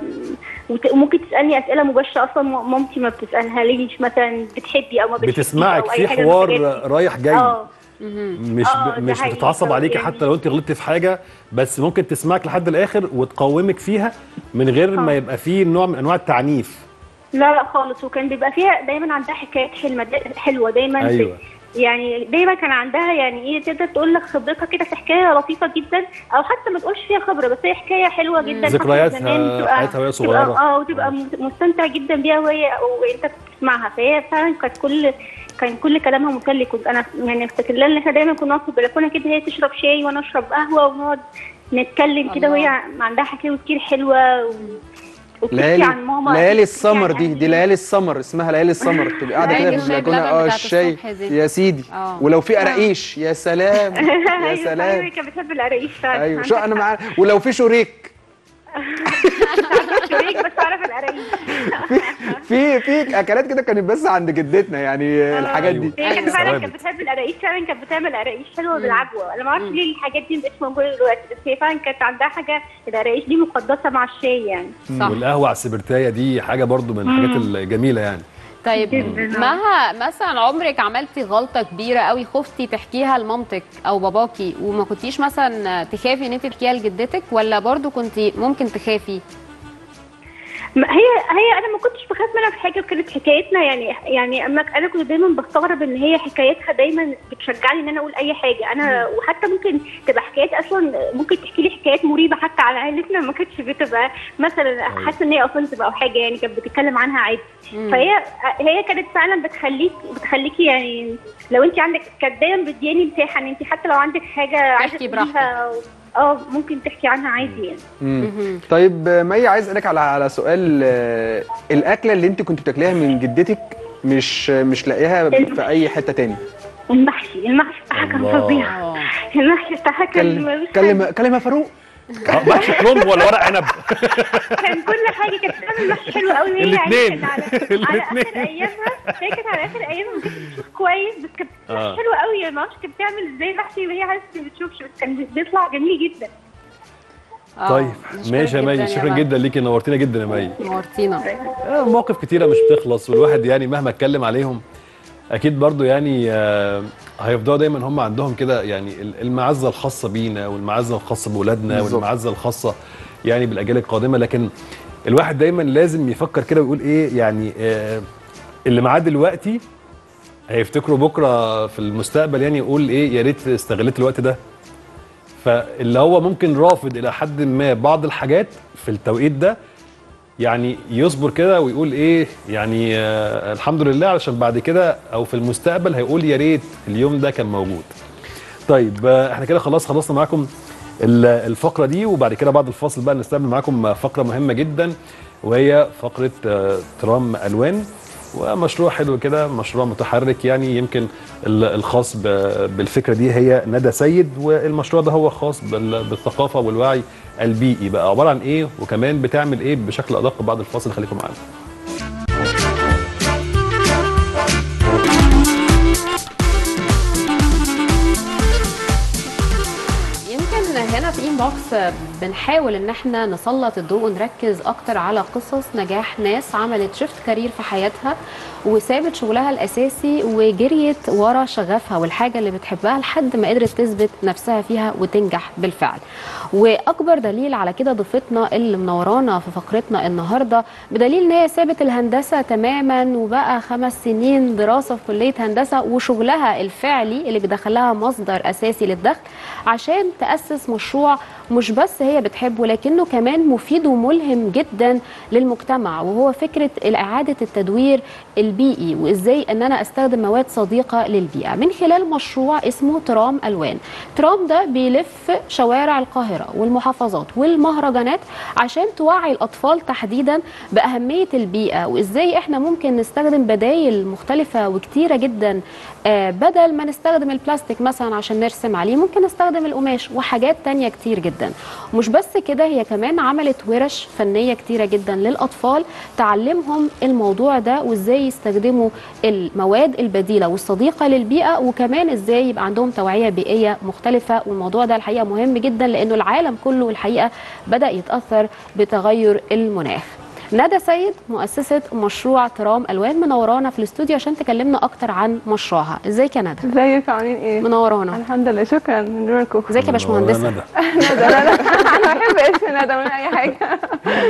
وت- وممكن تسالني اسئله مباشره اصلا م- مامتي ما بتسالها ليش مثلا بتحبي او ما بتحبيش بتسمعك أو أي في حاجة من حوار الحاجات دي. رايح جاي اه مهم. مش آه، ب... ده مش حقيقي. بتتعصب عليكي يعني- حتى لو انت غلطتي في حاجه بس ممكن تسمعك لحد الاخر وتقومك فيها من غير ما آه. يبقى فيه نوع من انواع التعنيف لا لا خالص وكان بيبقى فيها دايما عندها حكايات حلوه حلوه دايما ايوه يعني دايما كان عندها يعني ايه تقدر تقول لك خبرتها كده في حكايه لطيفه جدا او حتى ما تقولش فيها خبره بس هي حكايه حلوه جدا حصلت ذكرياتها، زمان، تبقى- حياتها وهي تبقى- صغيرة. اه وتبقى م- مستمتع جدا بيها وهي وانت بتسمعها فهي فعلا كانت كل كان كل كلامها مسلي كنت انا يعني افتكر لها ان احنا دايما كنا نقعد في البلكونه كده هي تشرب شاي وانا اشرب قهوه ونقعد نتكلم كده الله. وهي عندها حكاوي كتير حلوه و... وبتحكي ليالي عن ماما ليالي بتحكي السمر عن دي دي أهلي. ليالي السمر اسمها ليالي السمر تبقى قاعده ليالي كده في الشاي البلكونه بلبن اه بتاعت الشاي الصبح دي. يا سيدي اه ولو في قراقيش يا سلام يا أيوة، سلام أيوة، كانت بتحب القراقيش فعلا ايوه شو انا معاك ولو في شوريك شريك بس اعرف القراقيش في في اكلات كده كانت بس عند جدتنا يعني الحاجات دي أيوة. هي كانت فعلا ثوابت. كانت بتحب القراقيش فعلا كانت بتعمل قراقيش حلوه بالعجوه انا ما اعرفش ليه الحاجات دي مبقتش موجوده دلوقتي بس هي فعلا كانت عندها حاجه القراقيش دي مقدسه مع الشاي يعني صح والقهوه على السبرتايه دي حاجه برضو من الحاجات الجميله يعني طيب جداً. مها مثلا عمرك عملتي غلطه كبيره قوي خفتي تحكيها لمامتك او باباكي وما كنتيش مثلا تخافي ان انت تحكيها لجدتك ولا برضو كنتي ممكن تخافي ما هي هي انا ما كنتش بخاف منها في حاجه وكانت حكايتنا يعني يعني اما انا كنت دايما بستغرب ان هي حكايتها دايما بتشجعني ان انا اقول اي حاجه انا وحتى ممكن تبقى حكايات اصلا ممكن تحكي لي حكايات مريبه حتى على عائلتنا ما كانتش بتبقى مثلا حاسه ان هي اوفنسيف او حاجه يعني كانت بتتكلم عنها عادي مم. فهي هي كانت فعلا بتخليك بتخليكي يعني لو انت عندك كانت دايما بتديني مساحه ان انت حتى لو عندك حاجه عايزه تحكي تقوليها اه ممكن تحكي عنها عادي يعني مم. مهم. طيب آه، مي عايز اسالك على على سؤال آه، الاكله اللي انت كنت بتاكليها من جدتك مش مش لاقيها في اي حته تاني المحشي المحشي بتاعها كان الله. فظيع اه المحشي بتاعها كان كلم ملوش كلم حل. كلم يا فاروق آه، محشي كرنب ولا ورق عنب كان كل حاجه كانت بتعمل محشي حلو قوي وهي الاتنين. يعني كانت على, على اخر الاتنين. ايامها هي كانت على اخر ايامها ما كانتش بتشوف كويس بس كانت آه. حلوه قوي يعني ما اعرفش كانت بتعمل ازاي محشي وهي عايزه ما بتشوفش بس كان بيطلع جميل جدا آه. طيب نشكرك ماشي يا مي جداً شكرا بقى. جدا ليكي نورتينا جدا يا مي نورتينا آه، مواقف كتيرة مش بتخلص والواحد يعني مهما اتكلم عليهم اكيد برضو يعني آه، هيفضلوا دايما هم عندهم كده يعني ال- المعزة الخاصة بينا والمعزة الخاصة بولادنا بالظبط. والمعزة الخاصة يعني بالاجيال القادمة لكن الواحد دايما لازم يفكر كده ويقول ايه يعني آه، اللي معاه دلوقتي هيفتكروا بكره في المستقبل يعني يقول ايه يا ريت استغلت الوقت ده فاللي هو ممكن رافض الى حد ما بعض الحاجات في التوقيت ده يعني يصبر كده ويقول ايه يعني آه الحمد لله علشان بعد كده او في المستقبل هيقول يا ريت اليوم ده كان موجود طيب آه، احنا كده خلاص خلصنا معاكم ال- الفقره دي وبعد كده بعد الفاصل بقى نستقبل معاكم فقره مهمه جدا وهي فقره آه، ترام الوان ومشروع حلو كده مشروع متحرك يعني يمكن ال- الخاص ب- بالفكره دي هي ندى سيد والمشروع ده هو خاص بال- بالثقافه والوعي البيئي بقى عباره عن ايه وكمان بتعمل ايه بشكل ادق بعد الفاصل خليكم معانا يمكن هنا في انبوكس بنحاول ان احنا نسلط الضوء ونركز اكتر على قصص نجاح ناس عملت شيفت كارير في حياتها وسابت شغلها الاساسي وجريت ورا شغفها والحاجه اللي بتحبها لحد ما قدرت تثبت نفسها فيها وتنجح بالفعل واكبر دليل على كده ضيفتنا اللي منورانا في فقرتنا النهارده بدليل ان هي سابت الهندسه تماما وبقى خمس سنين دراسه في كليه هندسه وشغلها الفعلي اللي بيدخلها مصدر اساسي للدخل عشان تاسس مشروع مش بس هي بتحبه لكنه كمان مفيد وملهم جدا للمجتمع وهو فكره اعاده التدوير البيئي وازاي ان انا استخدم مواد صديقه للبيئه من خلال مشروع اسمه ترام الوان ترام ده بيلف شوارع القاهره والمحافظات والمهرجانات عشان توعي الاطفال تحديدا باهميه البيئه وازاي احنا ممكن نستخدم بدائل مختلفه وكتيره جدا آه، بدل ما نستخدم البلاستيك مثلا عشان نرسم عليه ممكن نستخدم القماش وحاجات تانية كتير جدا ومش بس كده هي كمان عملت ورش فنية كتيرة جدا للأطفال تعلمهم الموضوع ده وازاي يستخدموا المواد البديلة والصديقة للبيئة وكمان ازاي يبقى عندهم توعية بيئية مختلفة والموضوع ده الحقيقة مهم جدا لأنه العالم كله الحقيقة بدأ يتأثر بتغير المناخ ندى سيد مؤسسة مشروع ترام ألوان منورانا في الاستوديو عشان تكلمنا أكتر عن مشروعها ازيك يا ندى ازيك عاملين ايه؟ منورانا الحمد لله شكرا من نوركم ازيك يا باشمهندسة ندى. ندى لا لا انا بحب اسم ندى من اي حاجه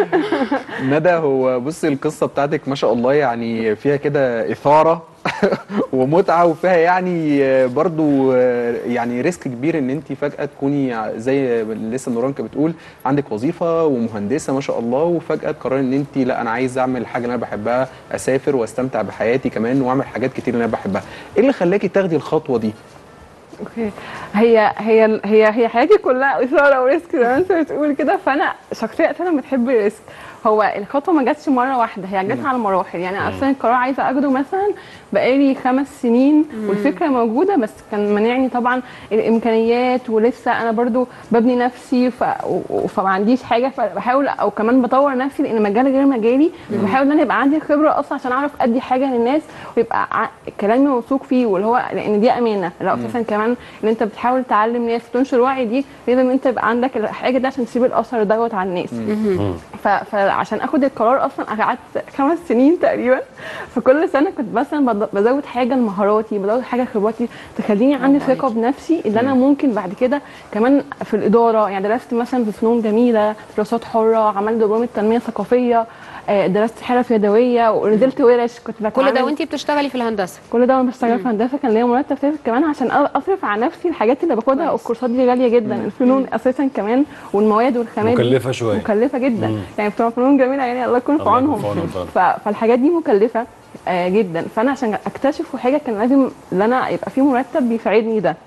ندى هو بصي القصه بتاعتك ما شاء الله يعني فيها كده اثاره ومتعه وفيها يعني برضو يعني ريسك كبير ان انت فجاه تكوني زي ما لسه نوران كانت بتقول عندك وظيفه ومهندسه ما شاء الله وفجاه تقرري ان انت لا انا عايز اعمل حاجه اللي انا بحبها اسافر واستمتع بحياتي كمان واعمل حاجات كتير اللي انا بحبها ايه اللي خلاكي تاخدي الخطوه دي اوكي هي هي هي هي حياتي كلها اثاره وريسك زي ما انت بتقول كده فانا شخصيا انا بتحب الريسك هو الخطوه ما جاتش مره واحده هي جت على مراحل يعني أنا اصلا القرار عايزه اخده مثلا بقالي خمس سنين والفكره موجوده بس كان مانعني طبعا الامكانيات ولسه انا برضو ببني نفسي ف... و- فما عنديش حاجه فبحاول او كمان بطور نفسي لان مجالي غير مجالي بحاول ان انا يبقى عندي خبره اصلا عشان اعرف ادي حاجه للناس ويبقى ع- كلامي موثوق فيه واللي هو لان دي امانه لا اساسا كمان ان انت بتحاول تعلم ناس تنشر وعي دي لازم انت يبقى عندك الحاجه دي عشان تسيب الاثر دوت على الناس ف... فعشان اخد القرار اصلا قعدت خمس سنين تقريبا فكل سنه كنت مثلا بض- بزود حاجه لمهاراتي بزود حاجه خبراتي تخليني عندي برافو ثقه عليكي. بنفسي ان انا ممكن بعد كده كمان في الاداره يعني درست مثلا في فنون جميله دراسات حره عملت دبلوم التنميه الثقافيه آه، درست حرف يدويه ونزلت ورش كنت كل بتعامل ده وانتي بتشتغلي في الهندسة كل ده وانا بشتغل في هندسه كان ليا مرتب ثابت كمان عشان أ- اصرف على نفسي الحاجات اللي باخدها كويس. والكورسات دي غاليه جدا الفنون اساسا كمان والمواد والخامات دي مكلفة شوية. مكلفه جدا يعني بتوع فنون جميله يعني الله يكون في الله يكون عونهم في عونهم فعلا. ف- فالحاجات دي مكلفه آه جدا فانا عشان اكتشف حاجه كان لازم ان انا يبقى في مرتب بيساعدني ده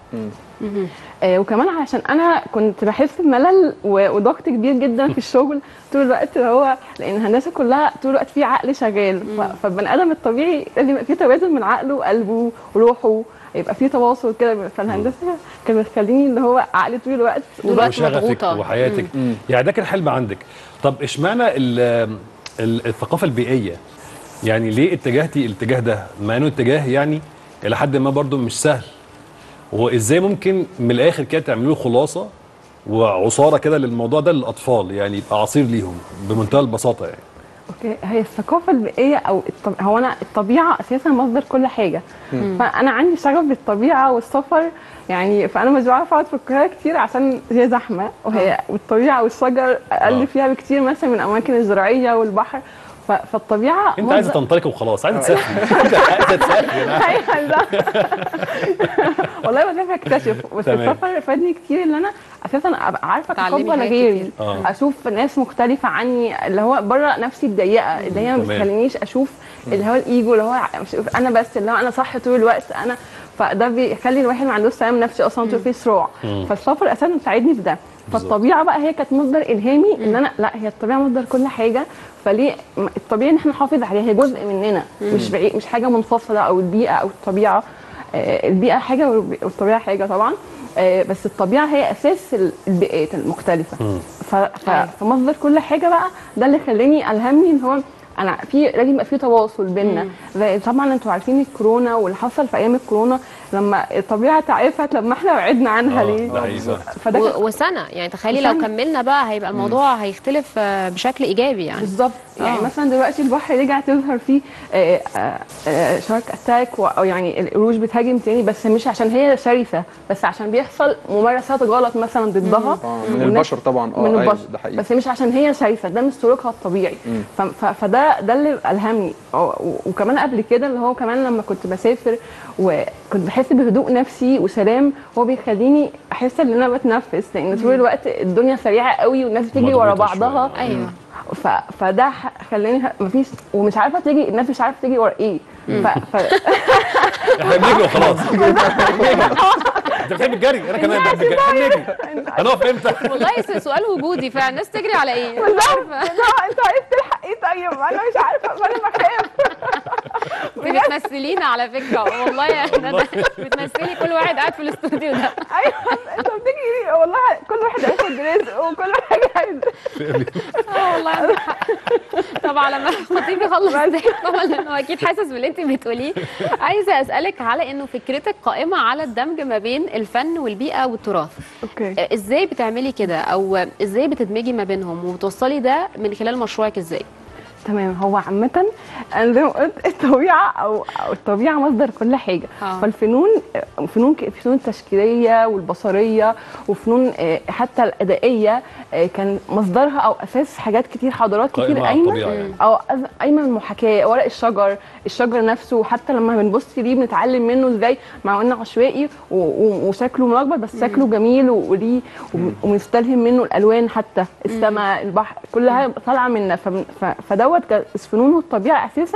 آه وكمان عشان انا كنت بحس بملل و- وضغط كبير جدا في الشغل طول الوقت اللي هو لان الهندسه كلها طول الوقت في عقل شغال ف- فالبني ادم الطبيعي لازم يبقى في توازن من عقله وقلبه وروحه يبقى في تواصل كده فالهندسه كانت بتخليني اللي هو عقلي طول الوقت والوقت وشغفك مضغوطة. وحياتك يعني ده كان حلم عندك طب اشمعنى ال- ال- الثقافه البيئيه يعني ليه اتجهتي الاتجاه ده مع انه اتجاه يعني الى حد ما برضو مش سهل وازاي ممكن من الاخر كده تعملوا له خلاصه وعصاره كده للموضوع ده للاطفال يعني يبقى عصير ليهم بمنتهى البساطه يعني اوكي هي الثقافه البيئيه او الطب... هو انا الطبيعه اساسا مصدر كل حاجه فانا عندي شغف بالطبيعه والسفر يعني فانا مش بعرف اقعد في القاهره كتير عشان هي زحمه وهي والطبيعه والشجر آه. اقل فيها بكتير مثلا من الاماكن الزراعيه والبحر ف... ف- فالطبيعه انت عايزه مصدر- تنطلق وخلاص عايزه تسافري انت عايزه تسافري أنا عارف. ايوه ده والله بسافر اكتشف بس تمام. السفر فادني كتير ان انا اساسا ابقى عارفه تتعلمي اتقبل حاجات غيري كتير. آه. اشوف ناس مختلفه عني اللي هو بره نفسي الضيقه اللي هي ما تمام. بتخلينيش اشوف اللي هو الايجو اللي هو مش انا بس اللي هو انا صح طول الوقت انا فده بيخلي الواحد ما عندوش سلام نفسي اصلا طول في صراع فالسفر اساسا ساعدني في ده فالطبيعه بقى هي كانت مصدر الهامي ان انا لا هي الطبيعه مصدر كل حاجه فليه م- الطبيعي ان احنا نحافظ عليها هي جزء مننا مش بعيد مش حاجه منفصله او البيئه او الطبيعه آه، البيئه حاجه والب- والطبيعه حاجه طبعا آه، بس الطبيعه هي اساس ال- البيئات المختلفه ف- ف- أيوة. فمصدر كل حاجه بقى ده اللي خلاني الهمني ان هو انا في لازم يبقى في تواصل بينا زي طبعا انتوا عارفين الكورونا واللي حصل في ايام الكورونا لما الطبيعه تعافت لما احنا بعدنا عنها آه، ليه ده حقيقي صح. فده كان- و- وسنه يعني تخيلي لو وسنة. كملنا بقى هيبقى الموضوع هيختلف آه، بشكل ايجابي يعني بالظبط يعني آه. مثلا دلوقتي البحر رجع تظهر فيه آه، آه، آه، شارك اتاك و- او يعني القروش بتهاجم تاني بس مش عشان هي شرسه بس عشان بيحصل ممارسات غلط مثلا ضدها اه من والناس- البشر طبعا اه من أيوة، البشر ده حقيقي بس مش عشان هي شايفه ده مش سلوكها الطبيعي ف- ف- فده ده اللي الهمني أو- و- وكمان قبل كده اللي هو كمان لما كنت بسافر وكنت بحس بهدوء نفسي وسلام هو بيخليني احس ان انا بتنفس لان طول الوقت الدنيا سريعه قوي والناس بتجري ورا مضغوطة بعضها شوية. ايوه ف... فده ح- خلاني ه- مفيش ومش عارفه تيجي الناس مش عارفه تيجي ورا ايه ف... ف... احنا بنجري وخلاص انت بتحب الجري انا كمان بحب الجري احنا بنجري هنقف امتى والله س- سؤال وجودي فعلا الناس تجري على ايه مش بالظبط عارفه لا، انت عايز تلحق ايه طيب انا مش عارفه فانا بخاف انت بتمثلينا على فكره والله يا ندى بتمثلي كل واحد قاعد في الاستوديو ده ايوه انت بتيجي والله كل واحد هياخد رزق وكل حاجه عايزه اه والله عندك حق طبعا لما الخطيب يخلص ضحك طبعا لانه اكيد حاسس باللي انت بتقوليه عايزه اسالك على انه فكرتك قائمه على الدمج ما بين الفن والبيئه والتراث اوكي آه، ازاي بتعملي كده او ازاي بتدمجي ما بينهم وبتوصلي ده من خلال مشروعك ازاي تمام هو عامة أنا زي ما قلت الطبيعة أو أو الطبيعة مصدر كل حاجة آه. فالفنون فنون ك- فنون التشكيلية والبصرية وفنون آه، حتى الأدائية آه، كان مصدرها أو أساس حاجات كتير حضارات قائمة كتير على قايمة الطبيعة يعني. أو أز- قايمة من المحاكاة ورق الشجر الشجر نفسه حتى لما بنبص ليه بنتعلم منه ازاي مع انه عشوائي و- و- وشكله ملخبط بس شكله جميل و- وليه وب- ومستلهم منه الالوان حتى السماء البحر كلها طالعه منا فمن- ف- فدوت كان الفنون والطبيعه اساسا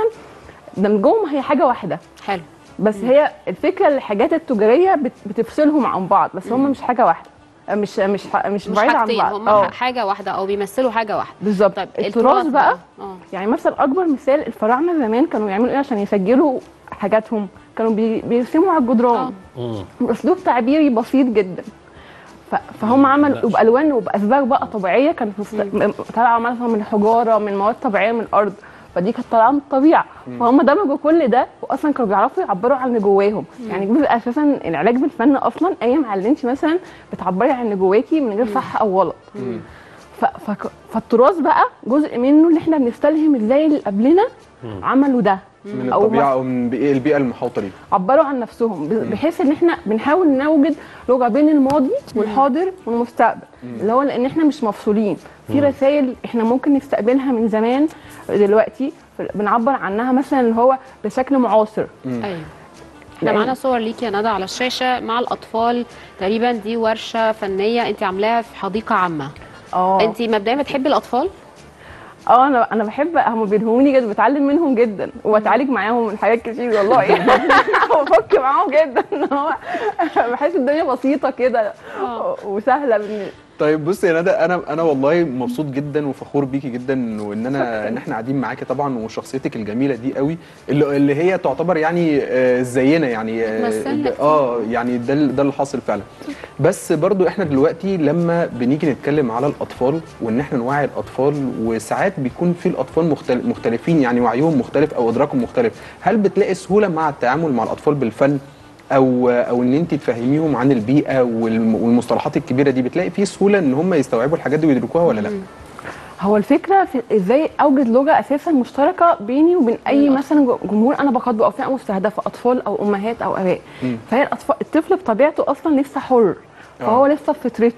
دمجهم هي حاجه واحده حلو بس هي الفكره الحاجات التجاريه بت- بتفصلهم عن بعض بس هم مش حاجه واحده مش مش ح- مش مش بعيد عن حاجتين بعض هم آه، حاجه واحده او بيمثلوا حاجه واحده بالظبط طيب التراث بقى اه يعني مثلا اكبر مثال الفراعنه زمان كانوا يعملوا ايه عشان يسجلوا حاجاتهم كانوا بي- بيرسموا على الجدران مم. باسلوب تعبيري بسيط جدا ف- فهم لا. عملوا بالوان وباسباب بقى طبيعيه كانت مست- م- طالعه مثلا من الحجاره من مواد طبيعيه من الارض فدي كانت طالعه من الطبيعه فهم دمجوا كل ده واصلا كانوا بيعرفوا يعبروا عن اللي جواهم يعني جزء اساسا العلاج بالفن اصلا ايام على انت مثلا بتعبري عن اللي جواكي من غير صح او غلط ف... ف... فالتراث بقى جزء منه اللي احنا بنستلهم ازاي اللي قبلنا عملوا ده من أو الطبيعه مثلا او من بيئة- البيئه المحاوطه ليه عبروا عن نفسهم ب- بحيث ان احنا بنحاول نوجد لغه بين الماضي والحاضر والمستقبل اللي هو لان احنا مش مفصولين في رسائل احنا ممكن نستقبلها من زمان دلوقتي بنعبر عنها مثلا اللي هو بشكل معاصر ايوه احنا لأن- معانا صور ليكي يا ندى على الشاشه مع الاطفال تقريبا دي ورشه فنيه انت عاملاها في حديقه عامه اه انت مبدئيا بتحبي الاطفال اه انا انا بحب هم بيلهموني جدا بتعلم منهم جدا وبتعالج معاهم من حاجات كتير والله وبفك معاهم جدا إن هو بحس الدنيا بسيطه كده وسهله بالن- طيب بص يا ندى انا انا والله مبسوط جدا وفخور بيكي جدا وان انا ان احنا قاعدين معاكي طبعا وشخصيتك الجميله دي قوي اللي, اللي هي تعتبر يعني آه، زينا يعني آه، بتمثلنا كتير. اه يعني ده ال- ده اللي حاصل فعلا بس برضو احنا دلوقتي لما بنيجي نتكلم على الاطفال وان احنا نوعي الاطفال وساعات بيكون في الاطفال مختل- مختلفين يعني وعيهم مختلف او ادراكهم مختلف هل بتلاقي سهوله مع التعامل مع الاطفال بالفن او او ان انت تفهميهم عن البيئه والم- والمصطلحات الكبيره دي بتلاقي في سهوله ان هم يستوعبوا الحاجات دي ويدركوها ولا لا هو الفكره في ازاي اوجد لغه اساسا مشتركه بيني وبين اي مثلا جمهور انا بخاطبه او فئه مستهدفه اطفال او امهات او اباء مم. فهي الاطفال الطفل بطبيعته اصلا لسه حر فهو آه. لسه في فطرته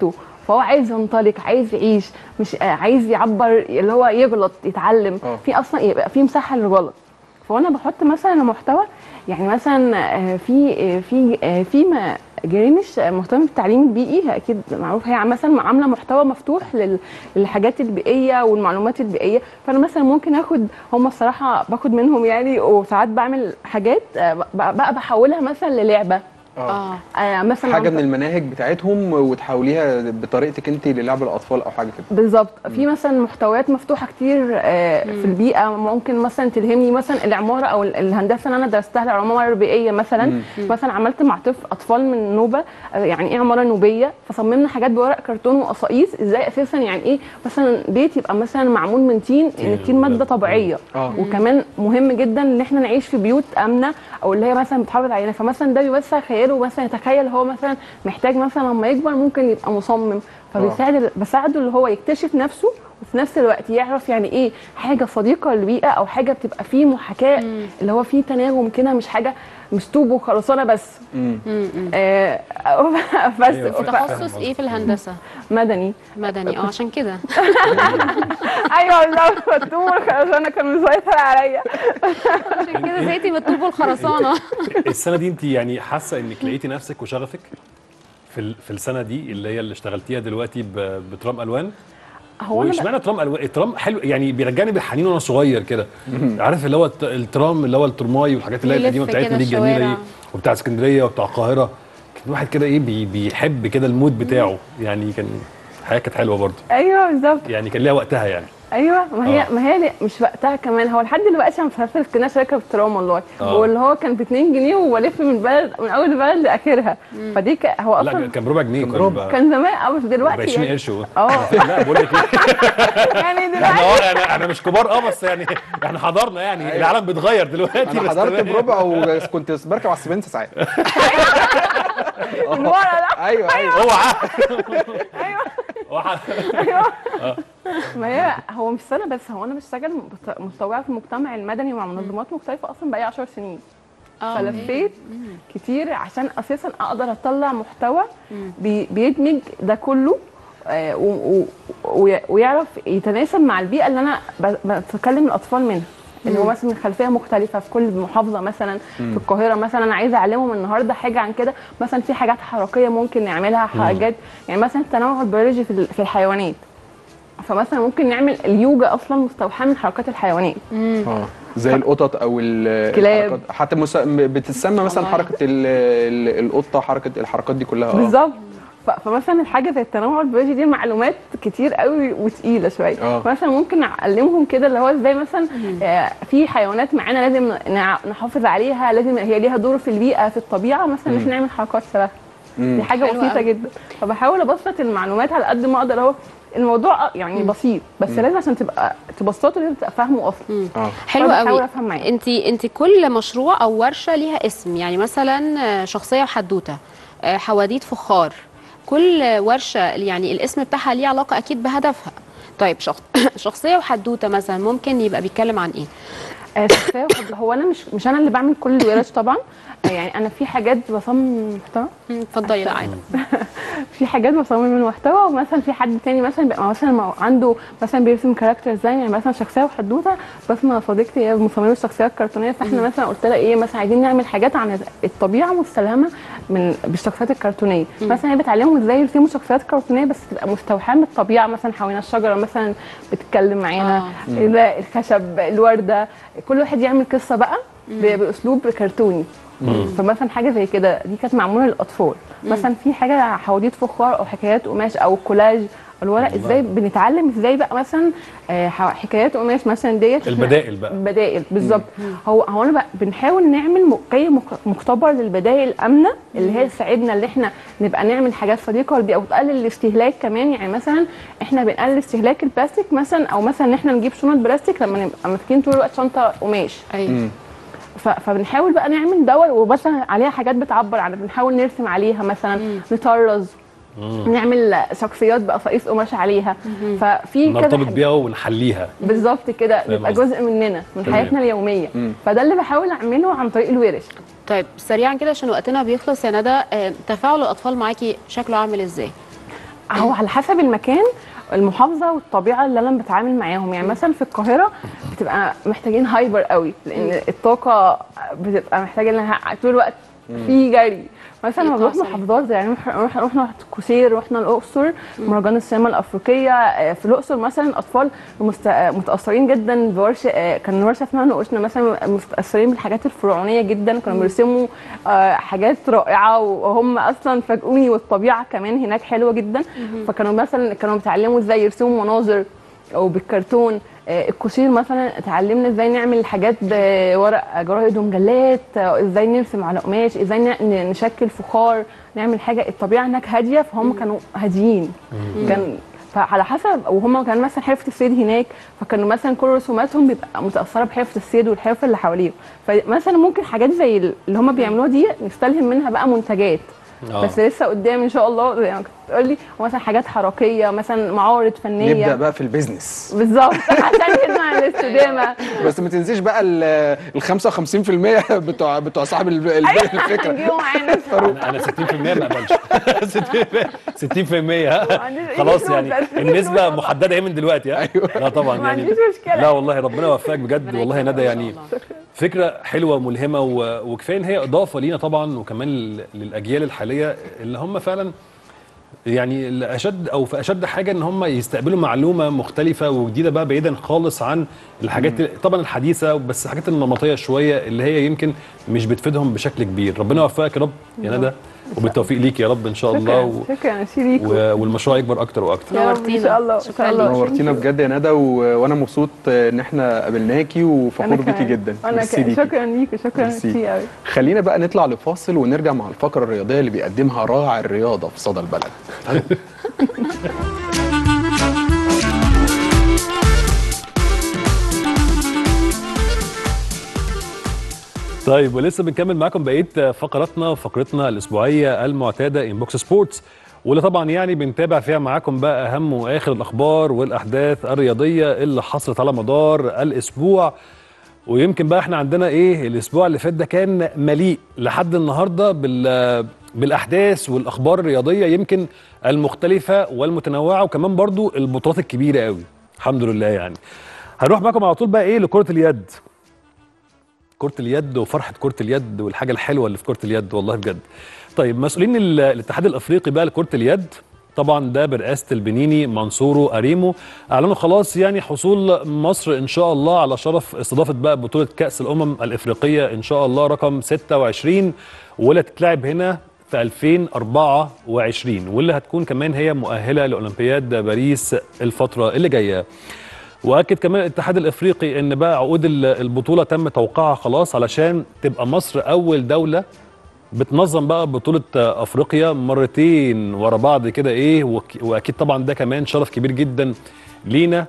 فهو عايز ينطلق عايز يعيش مش آه، عايز يعبر اللي هو يغلط يتعلم آه. في اصلا يبقى في مساحه للغلط فانا بحط مثلا محتوى يعني مثلا آه، في آه، في آه، في ما جريمش مهتم بالتعليم البيئي اكيد معروف هي مثلا عامله محتوى مفتوح لل- للحاجات البيئيه والمعلومات البيئيه فانا مثلا ممكن اخد هم الصراحه باخد منهم يعني وساعات بعمل حاجات آه، ب- بقى بحولها مثلا للعبه اه اه آه، مثلا حاجه عن- من المناهج بتاعتهم وتحوليها بطريقتك انت للعب الاطفال او حاجه كده بالظبط في مثلا محتويات مفتوحه كتير آه، في البيئه ممكن مثلا تلهمني مثلا العماره او ال- الهندسه اللي انا درستها العماره البيئيه مثلا مثلا عملت مع طفل اطفال من نوبه آه، يعني ايه عماره نوبيه فصممنا حاجات بورق كرتون وقصاقيس ازاي اساسا يعني ايه مثلا بيت يبقى مثلا معمول من طين ان طين، الطين ماده مم. طبيعيه اه وكمان مهم جدا ان احنا نعيش في بيوت امنه او اللي هي مثلا بتحافظ علينا فمثلا ده بيوسع خياله مثلا يتخيل هو مثلا محتاج مثلا لما يكبر ممكن يبقى مصمم فبيساعد بساعده اللي هو يكتشف نفسه وفي نفس الوقت يعرف يعني ايه حاجه صديقه للبيئه او حاجه بتبقى فيه محاكاه اللي هو فيه تناغم كده مش حاجه مش طوب وخرسانه بس امم آه بس أيوة، فاهم تخصص قصدك. ايه في الهندسه مدني مدني اه عشان كده ايوه بالظبط الطوب والخرسانه كان مسيطر عليا عشان كده زهقتي من الطوب والخرسانه السنه دي انت يعني حاسه انك لقيتي نفسك وشغفك في ال- في السنه دي اللي هي اللي اشتغلتيها دلوقتي ب- بترام الوان هو انا واشمعنى ترام الوان الترام حلو يعني بيرجعني بالحنين وانا صغير كده عارف اللي هو الت- الترام اللي هو الترماي والحاجات اللي هي يلف القديمه بتاعتنا كده دي الجميله دي الشوارع. وبتاع اسكندريه وبتاع القاهره كان الواحد كده ايه بي بيحب كده المود بتاعه يعني كان الحياه كانت حلوه برضه ايوه بالظبط يعني كان ليها وقتها يعني ايوه ما هي آه. ما هي ليه- مش وقتها كمان هو لحد دلوقتي انا مسافر في اسكندريه شركه بالترام والله آه. واللي هو كان ب 2 جنيه وبلف من بلد من اول بلد لاخرها فدي ك... هو لا اصلا كان بربع جنيه كان بربع. ب- كان زمان او مش ب دلوقتي 20 يعني قرش و- اه لا بقول لك ايه يعني احنا دلوقتي اه يعني احنا مش كبار اه بس يعني احنا حضرنا يعني العالم بيتغير دلوقتي انا بس حضرت تمام. بربع وكنت بركب على السبنس ساعات من ورا ده ايوه ايوه اوعى ايوه اوعى ما هي هو مش سنه بس هو انا بشتغل مت- متطوعه في المجتمع المدني مع منظمات مختلفه اصلا بقالي 10 سنين اه فلفيت كتير عشان اساسا اقدر اطلع محتوى بي بيدمج ده كله آه، و- و- وي- ويعرف يتناسب مع البيئه اللي انا ب- بتكلم الاطفال منها اللي هو مثلا من خلفيه مختلفه في كل محافظه مثلا في القاهره مثلا انا عايزه اعلمهم النهارده حاجه عن كده مثلا في حاجات حركيه ممكن نعملها حاجات يعني مثلا التنوع البيولوجي في ال- في الحيوانات فمثلا ممكن نعمل اليوجا اصلا مستوحاه من حركات الحيوانات اه زي القطط او ال- كلاب. الحركات حتى مس... بتتسمى مثلا والله. حركه ال... ال- القطه حركه الحركات دي كلها اه بالظبط ف- فمثلا الحاجه زي التنوع البيولوجي دي معلومات كتير قوي وتقيله شويه آه. مثلا ممكن اعلمهم كده اللي هو ازاي مثلا آه، في حيوانات معانا لازم نع- نحافظ عليها لازم هي ليها دور في البيئه في الطبيعه مثلا ان احنا نعمل حركات شبهها دي حاجه حلوة بسيطه قوي. جدا فبحاول ابسط المعلومات على قد ما اقدر اهو الموضوع آه، يعني بسيط بس لازم عشان تبقى تبسطه لازم تبقى فاهمه اصلا اه حلو فبحاول قوي أفهم معاك. انت انت كل مشروع او ورشه ليها اسم يعني مثلا آه، شخصيه وحدوته آه، حواديت فخار كل ورشه يعني الاسم بتاعها ليه علاقه اكيد بهدفها طيب شخص شخصيه وحدوته مثلا ممكن يبقى بيتكلم عن ايه آه، شخصية وحد- هو انا مش مش انا اللي بعمل كل الورش طبعا آه، يعني انا في حاجات بصمم محتوى مم، اتفضلي لا عادي في حاجات بصمم المحتوى ومثلا في حد تاني مثلا بيبقى مثلا مو- عنده مثلا بيرسم كاركتر زي يعني مثلا شخصيه وحدوته بسمه صديقتي هي مصممه الشخصيات الكرتونيه فاحنا مثلا قلت لها ايه مثلا عايزين نعمل حاجات عن الطبيعه مستلهمه من بالشخصيات الكرتونيه مثلا هي بتعلمهم ازاي يرسموا شخصيات كرتونيه بس تبقى مستوحاه من الطبيعه مثلا حوالين الشجره مثلا بتتكلم معانا آه. ال- الخشب الورده كل واحد يعمل قصه بقى ب- باسلوب كرتوني فمثلا حاجه زي كده دي كانت معموله للاطفال مثلا في حاجه حواديت فخار او حكايات قماش او كولاج الورق ازاي بنتعلم ازاي بقى مثلا آه، ح- حكايات قماش مثلا ديت البدائل بقى. بدائل بالظبط هو هو انا بقى بنحاول نعمل موقعي مك- مختبر للبدائل الامنه اللي هي تساعدنا ان احنا نبقى نعمل حاجات صديقه للبيئه وتقلل الاستهلاك كمان يعني مثلا احنا بنقلل استهلاك البلاستيك مثلا او مثلا ان احنا نجيب شنط بلاستيك لما نبقى ماسكين طول الوقت شنطه قماش ايوه ف- فبنحاول بقى نعمل دول ومثلا عليها حاجات بتعبر عن بنحاول نرسم عليها مثلا نطرز نعمل شخصيات بقصاقيس قماش عليها ففي كذا نرتبط حاجة. بيها ونحليها بالظبط كده فاهم بيبقى قصدك. جزء مننا من تمام. حياتنا اليوميه فده اللي بحاول اعمله عن طريق الورش طيب سريعا كده عشان وقتنا بيخلص يا ندى آه، تفاعل الاطفال معاكي شكله عامل ازاي هو على حسب المكان المحافظه والطبيعه اللي انا بتعامل معاهم يعني مثلا في القاهره بتبقى محتاجين هايبر قوي لان الطاقه بتبقى محتاجه انها طول الوقت في جري مثلا لما بروح يتواصل. محافظات يعني رح- رح- رحنا كوسير رحنا الاقصر مهرجان السينما الافريقيه آه، في الاقصر مثلا اطفال مست... آه، متاثرين جدا بورشه آه، كان ورشه اسمها نقوشنا مثلا متاثرين بالحاجات الفرعونيه جدا كانوا بيرسموا آه، حاجات رائعه وهم اصلا فاجئوني والطبيعه كمان هناك حلوه جدا فكانوا مثلا كانوا بيتعلموا ازاي يرسموا مناظر او بالكرتون آه، الكوشير مثلا اتعلمنا ازاي نعمل حاجات بورق جرايد ومجلات آه، ازاي نرسم على قماش ازاي ن- نشكل فخار نعمل حاجه الطبيعه هناك هاديه فهم كانوا هاديين كان فعلى حسب وهم كان مثلا حرفه الصيد هناك فكانوا مثلا كل رسوماتهم بيبقى متاثره بحرفه الصيد والحرفه اللي حواليهم فمثلا ممكن حاجات زي اللي هم بيعملوها دي نستلهم منها بقى منتجات آه. بس لسه قدام ان شاء الله زي ما كنت تقول لي مثلا حاجات حركيه مثلا معارض فنيه نبدا بقى في البيزنس بالظبط عشان نسمع الاستدامه بس ما تنسيش بقى ال ال 55% بتوع بتوع صاحب ال- ال- الفكره هنجيبه معانا انا أنا 60% ما اقبلش 60% ها عنديش أي خلاص مشكلة، يعني بس- النسبه محدده ايه من دلوقتي ها أيوة. لا طبعا ما يعني عنديش مشكلة. لا والله ربنا يوفقك بجد ربنا والله يكرمك ندى إن شاء يعني الله. فكره حلوه وملهمه و- وكفايه ان هي اضافه لينا طبعا وكمان لل- للاجيال الحاليه اللي هم فعلا يعني اللي اشد او في اشد حاجه ان هم يستقبلوا معلومه مختلفه وجديده بقى بعيدا خالص عن الحاجات ال- طبعا الحديثه بس الحاجات النمطيه شويه اللي هي يمكن مش بتفيدهم بشكل كبير ربنا يوفقك يا رب يا ندى وبالتوفيق ليك يا رب ان شاء الله و... شكرا شكرا شيريكو و... والمشروع يكبر اكتر واكتر يا رب ان نورتينا. شاء الله ان شكراً شاء الله ليك. نورتينا بجد يا ندى و... وانا مبسوط ان احنا قابلناكي وفخور أنا بيكي كمان. جدا انا ميرسي كمان ليكي. شكرا ليك وشكرا ميرسي. كتير قوي خلينا بقى نطلع لفاصل ونرجع مع الفقره الرياضيه اللي بيقدمها راعي الرياضه في صدى البلد طيب ولسه بنكمل معاكم بقيه فقراتنا فقرتنا الاسبوعيه المعتاده انبوكس سبورتس واللي طبعا يعني بنتابع فيها معاكم بقى اهم واخر الاخبار والاحداث الرياضيه اللي حصلت على مدار الاسبوع ويمكن بقى احنا عندنا ايه الاسبوع اللي فات ده كان مليء لحد النهارده بال بالاحداث والاخبار الرياضيه يمكن المختلفه والمتنوعه وكمان برضو البطولات الكبيره قوي الحمد لله يعني هنروح معاكم على طول بقى ايه لكره اليد كرة اليد وفرحة كرة اليد والحاجة الحلوة اللي في كرة اليد والله بجد. طيب مسؤولين ال- الاتحاد الافريقي بقى لكرة اليد طبعا ده برئاسة البنيني منصورو اريمو اعلنوا خلاص يعني حصول مصر ان شاء الله على شرف استضافة بقى بطولة كأس الامم الافريقية ان شاء الله رقم 26 واللي هتتلعب هنا في 2024 واللي هتكون كمان هي مؤهلة لاولمبياد باريس الفترة اللي جاية. واكد كمان الاتحاد الافريقي ان بقى عقود ال- البطوله تم توقيعها خلاص علشان تبقى مصر اول دوله بتنظم بقى بطوله افريقيا مرتين ورا بعض كده ايه وك- واكيد طبعا ده كمان شرف كبير جدا لينا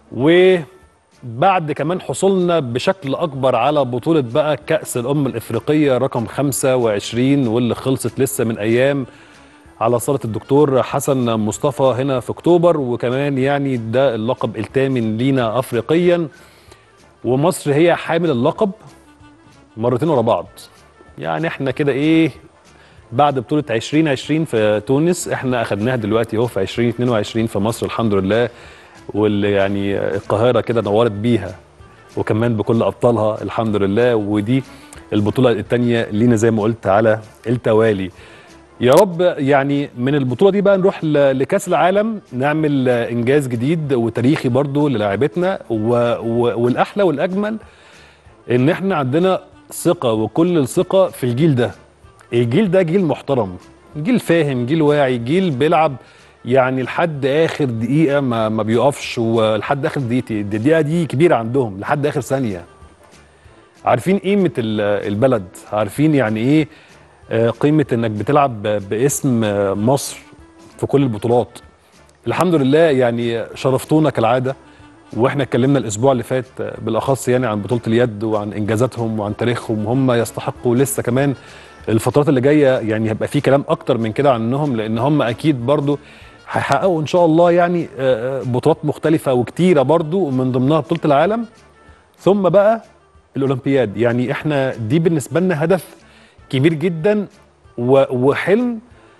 وبعد كمان حصولنا بشكل اكبر على بطوله بقى كاس الامم الافريقيه رقم 25 واللي خلصت لسه من ايام على صالة الدكتور حسن مصطفى هنا في اكتوبر وكمان يعني ده اللقب الثامن لينا افريقيا ومصر هي حامل اللقب مرتين ورا بعض يعني احنا كده ايه بعد بطولة 2020 في تونس احنا اخدناها دلوقتي اهو في 2022 في مصر الحمد لله واللي يعني القاهرة كده نورت بيها وكمان بكل ابطالها الحمد لله ودي البطولة الثانية لينا زي ما قلت على التوالي يا رب يعني من البطوله دي بقى نروح ل- لكاس العالم نعمل آه، انجاز جديد وتاريخي برضو للاعبتنا و... و... والاحلى والاجمل ان احنا عندنا ثقه وكل الثقه في الجيل ده الجيل ده جيل محترم جيل فاهم جيل واعي جيل بيلعب يعني لحد اخر دقيقه ما, ما بيقفش ولحد اخر دقيقه الدقيقه دي كبيره عندهم لحد اخر ثانيه عارفين قيمه ال- البلد عارفين يعني ايه آه، قيمه انك بتلعب ب- باسم آه، مصر في كل البطولات الحمد لله يعني شرفتونا كالعاده واحنا اتكلمنا الاسبوع اللي فات آه، بالاخص يعني عن بطوله اليد وعن انجازاتهم وعن تاريخهم وهم يستحقوا لسه كمان الفترات اللي جايه يعني هيبقى في كلام اكتر من كده عنهم لان هم اكيد برضو هيحققوا ان شاء الله يعني آه، آه، بطولات مختلفه وكتيره برضو ومن ضمنها بطوله العالم ثم بقى الاولمبياد يعني احنا دي بالنسبه لنا هدف كبير جدا و- وحلم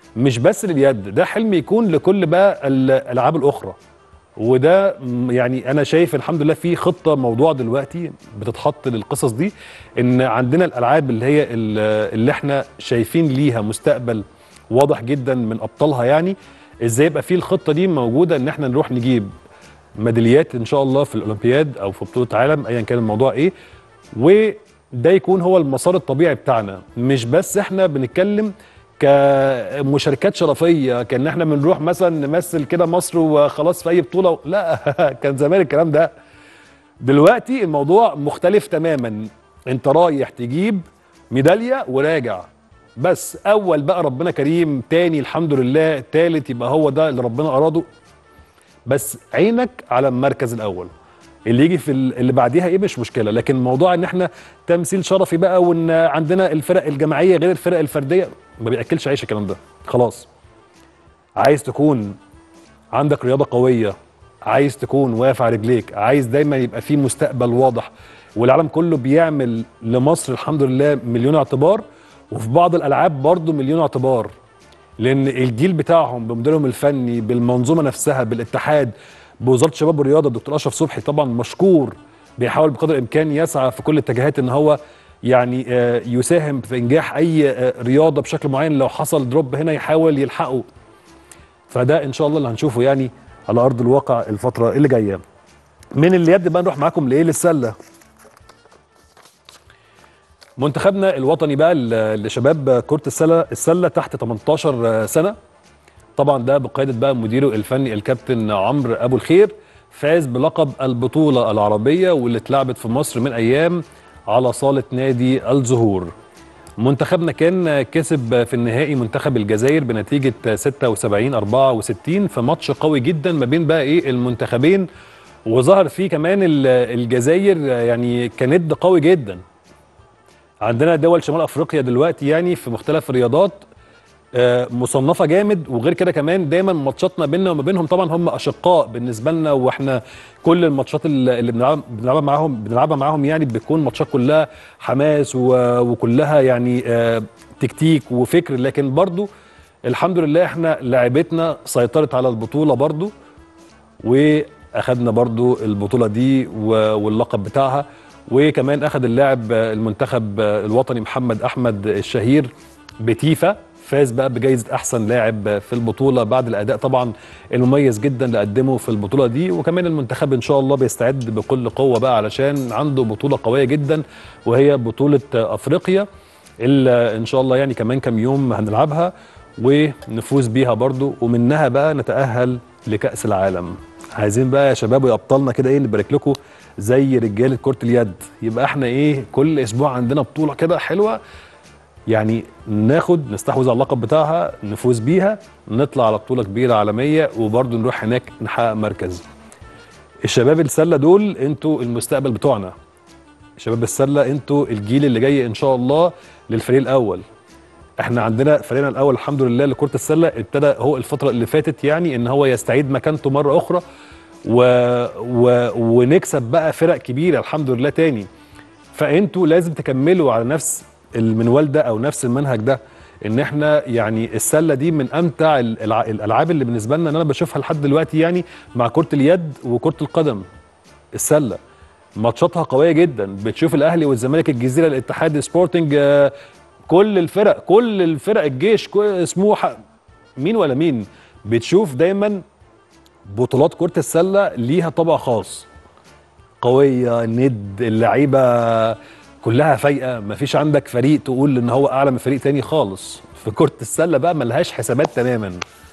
مش بس لليد ده حلم يكون لكل بقى الالعاب الاخرى وده م- يعني انا شايف الحمد لله في خطه موضوع دلوقتي بتتحط للقصص دي ان عندنا الالعاب اللي هي ال- اللي احنا شايفين ليها مستقبل واضح جدا من ابطالها يعني ازاي يبقى في الخطه دي موجوده ان احنا نروح نجيب ميداليات ان شاء الله في الاولمبياد او في بطوله عالم ايا كان الموضوع ايه وده يكون هو المسار الطبيعي بتاعنا مش بس احنا بنتكلم كمشاركات شرفيه كان احنا بنروح مثلا نمثل كده مصر وخلاص في اي بطوله لا كان زمان الكلام ده دلوقتي الموضوع مختلف تماما انت رايح تجيب ميداليه وراجع بس اول بقى ربنا كريم تاني الحمد لله تالت يبقى هو ده اللي ربنا اراده بس عينك على المركز الاول اللي يجي في ال- اللي بعديها ايه مش مشكله لكن موضوع ان احنا تمثيل شرفي بقى وان عندنا الفرق الجماعيه غير الفرق الفرديه ما بياكلش عيش الكلام ده خلاص عايز تكون عندك رياضه قويه عايز تكون واقف على رجليك عايز دايما يبقى في مستقبل واضح والعالم كله بيعمل لمصر الحمد لله مليون اعتبار وفي بعض الالعاب برضه مليون اعتبار لان الجيل بتاعهم بمديرهم الفني بالمنظومه نفسها بالاتحاد بوزاره الشباب والرياضه الدكتور اشرف صبحي طبعا مشكور بيحاول بقدر الامكان يسعى في كل الاتجاهات ان هو يعني آه، يساهم في انجاح اي آه، رياضه بشكل معين لو حصل دروب هنا يحاول يلحقه فده ان شاء الله اللي هنشوفه يعني على ارض الواقع الفتره اللي جايه من اليد بقى نروح معاكم لايه للسله منتخبنا الوطني بقى ل- لشباب كرة السلة السلة تحت 18 سنة طبعا ده بقيادة بقى مديره الفني الكابتن عمرو أبو الخير فاز بلقب البطولة العربية واللي اتلعبت في مصر من أيام على صالة نادي الزهور منتخبنا كان كسب في النهائي منتخب الجزائر بنتيجة 76 64 في ماتش قوي جدا ما بين بقى ايه المنتخبين وظهر فيه كمان ال- الجزائر يعني كند قوي جدا عندنا دول شمال افريقيا دلوقتي يعني في مختلف الرياضات آه، مصنفه جامد وغير كده كمان دايما ماتشاتنا بيننا وما بينهم طبعا هم اشقاء بالنسبه لنا واحنا كل الماتشات اللي اللي بنلعب بنلعبها معاهم بنلعبها معاهم يعني بتكون ماتشات كلها حماس و- وكلها يعني آه، تكتيك وفكر لكن برضو الحمد لله احنا لعبتنا سيطرت على البطوله برضو واخدنا برضو البطوله دي و- واللقب بتاعها وكمان اخذ اللاعب المنتخب الوطني محمد احمد الشهير بتيفا فاز بقى بجائزه احسن لاعب في البطوله بعد الاداء طبعا المميز جدا اللي قدمه في البطوله دي وكمان المنتخب ان شاء الله بيستعد بكل قوه بقى علشان عنده بطوله قويه جدا وهي بطوله افريقيا اللي ان شاء الله يعني كمان كام يوم هنلعبها ونفوز بيها برضو ومنها بقى نتاهل لكاس العالم عايزين بقى يا شباب ويا ابطالنا كده ايه نبارك لكم زي رجاله كره اليد يبقى احنا ايه كل اسبوع عندنا بطوله كده حلوه يعني ناخد نستحوذ على اللقب بتاعها نفوز بيها نطلع على بطوله كبيره عالميه وبرضه نروح هناك نحقق مركز الشباب السله دول انتوا المستقبل بتوعنا شباب السله انتوا الجيل اللي جاي ان شاء الله للفريق الاول احنا عندنا فريقنا الاول الحمد لله لكره السله ابتدى هو الفتره اللي فاتت يعني ان هو يستعيد مكانته مره اخرى و... و... ونكسب بقى فرق كبيره الحمد لله تاني فانتوا لازم تكملوا على نفس المنوال ده او نفس المنهج ده ان احنا يعني السله دي من امتع ال- الع- الالعاب اللي بالنسبه لنا ان انا بشوفها لحد دلوقتي يعني مع كره اليد وكره القدم السله ماتشاتها قويه جدا بتشوف الاهلي والزمالك الجزيره الاتحاد سبورتنج آه، كل الفرق كل الفرق الجيش كل- سموحه مين ولا مين بتشوف دايما بطولات كره السله ليها طابع خاص قويه ند اللعيبه كلها فايقه مفيش عندك فريق تقول ان هو اعلى من فريق تاني خالص في كره السله بقى ملهاش حسابات تماما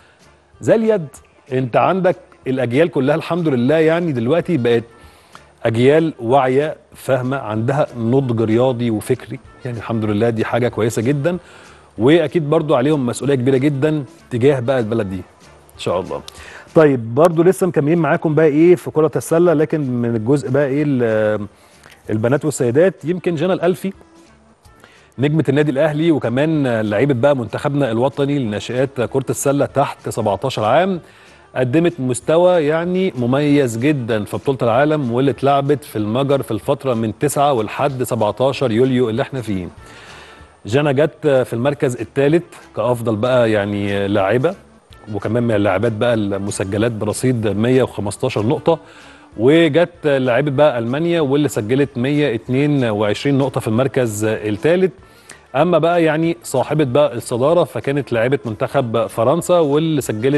زي اليد انت عندك الاجيال كلها الحمد لله يعني دلوقتي بقت اجيال واعيه فاهمه عندها نضج رياضي وفكري يعني الحمد لله دي حاجه كويسه جدا واكيد برضو عليهم مسؤوليه كبيره جدا تجاه بقى البلد دي ان شاء الله طيب برضو لسه مكملين معاكم بقى ايه في كره السله لكن من الجزء بقى ايه ال- البنات والسيدات يمكن جنى الالفي نجمة النادي الأهلي وكمان لعيبة بقى منتخبنا الوطني لناشئات كرة السلة تحت 17 عام قدمت مستوى يعني مميز جدا في بطولة العالم واللي اتلعبت في المجر في الفترة من 9 ولحد 17 يوليو اللي احنا فيه جانا جت في المركز الثالث كافضل بقى يعني لاعبه وكمان من اللاعبات بقى المسجلات برصيد 115 نقطه وجت لاعبه بقى المانيا واللي سجلت 122 نقطه في المركز الثالث اما بقى يعني صاحبه بقى الصداره فكانت لاعبه منتخب فرنسا واللي سجلت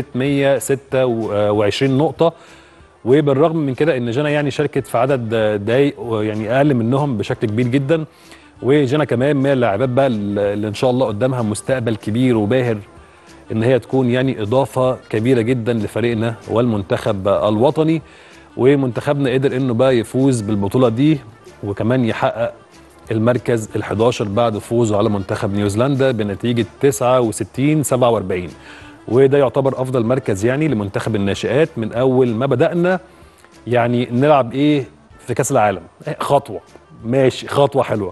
126 نقطه وبالرغم من كده ان جانا يعني شاركت في عدد دقايق يعني اقل منهم بشكل كبير جدا وجانا كمان من اللاعبات بقى اللي ان شاء الله قدامها مستقبل كبير وباهر ان هي تكون يعني اضافه كبيره جدا لفريقنا والمنتخب الوطني ومنتخبنا قدر انه بقى يفوز بالبطوله دي وكمان يحقق المركز ال11 بعد فوزه على منتخب نيوزيلندا بنتيجه 69 47 وده يعتبر افضل مركز يعني لمنتخب الناشئات من اول ما بدانا يعني نلعب ايه في كاس العالم خطوه ماشي خطوه حلوه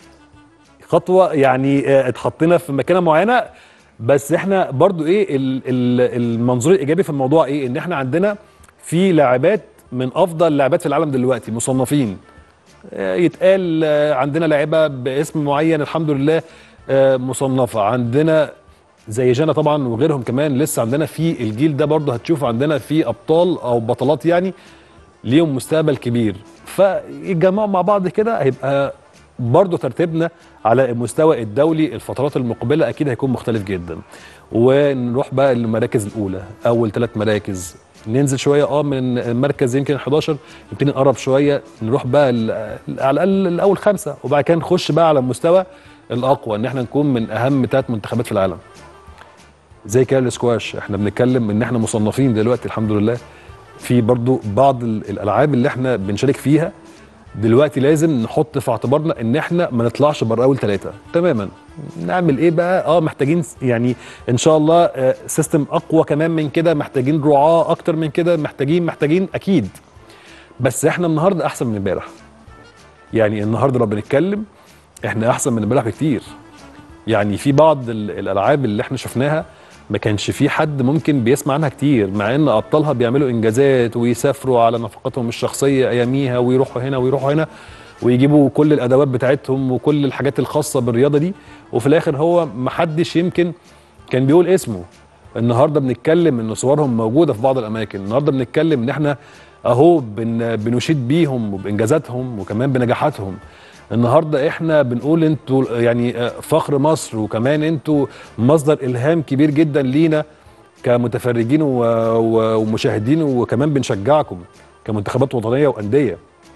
خطوه يعني آه، اتحطينا في مكانه معينه بس احنا برضو ايه ال- ال- المنظور الايجابي في الموضوع ايه ان احنا عندنا في لاعبات من افضل اللاعبات في العالم دلوقتي مصنفين آه، يتقال آه، عندنا لاعيبه باسم معين الحمد لله آه، مصنفه عندنا زي جانا طبعا وغيرهم كمان لسه عندنا في الجيل ده برضه هتشوف عندنا في ابطال او بطلات يعني ليهم مستقبل كبير فيتجمعوا مع بعض كده هيبقى برضه ترتيبنا على المستوى الدولي الفترات المقبله اكيد هيكون مختلف جدا ونروح بقى للمراكز الاولى اول ثلاث مراكز ننزل شويه اه من المركز يمكن 11 نبتدي نقرب شويه نروح بقى ل- على الاقل الاول خمسه وبعد كده نخش بقى على المستوى الاقوى ان احنا نكون من اهم ثلاث منتخبات في العالم زي كده الاسكواش احنا بنتكلم ان احنا مصنفين دلوقتي الحمد لله في برضو بعض ال- الالعاب اللي احنا بنشارك فيها دلوقتي لازم نحط في اعتبارنا ان احنا ما نطلعش بره اول ثلاثه تماما نعمل ايه بقى اه محتاجين س- يعني ان شاء الله آه، سيستم اقوى كمان من كده محتاجين رعاه اكتر من كده محتاجين محتاجين اكيد بس احنا النهارده احسن من امبارح يعني النهارده لو بنتكلم احنا احسن من امبارح بكتير يعني في بعض ال- الالعاب اللي احنا شفناها ما كانش في حد ممكن بيسمع عنها كتير مع ان ابطالها بيعملوا انجازات ويسافروا على نفقاتهم الشخصيه اياميها ويروحوا هنا ويروحوا هنا ويجيبوا كل الادوات بتاعتهم وكل الحاجات الخاصه بالرياضه دي وفي الاخر هو ما حدش يمكن كان بيقول اسمه النهارده بنتكلم ان صورهم موجوده في بعض الاماكن النهارده بنتكلم ان احنا اهو بن بنشيد بيهم وبانجازاتهم وكمان بنجاحاتهم النهارده احنا بنقول انتوا يعني آه، فخر مصر وكمان انتوا مصدر الهام كبير جدا لينا كمتفرجين و- و- ومشاهدين وكمان بنشجعكم كمنتخبات وطنيه وانديه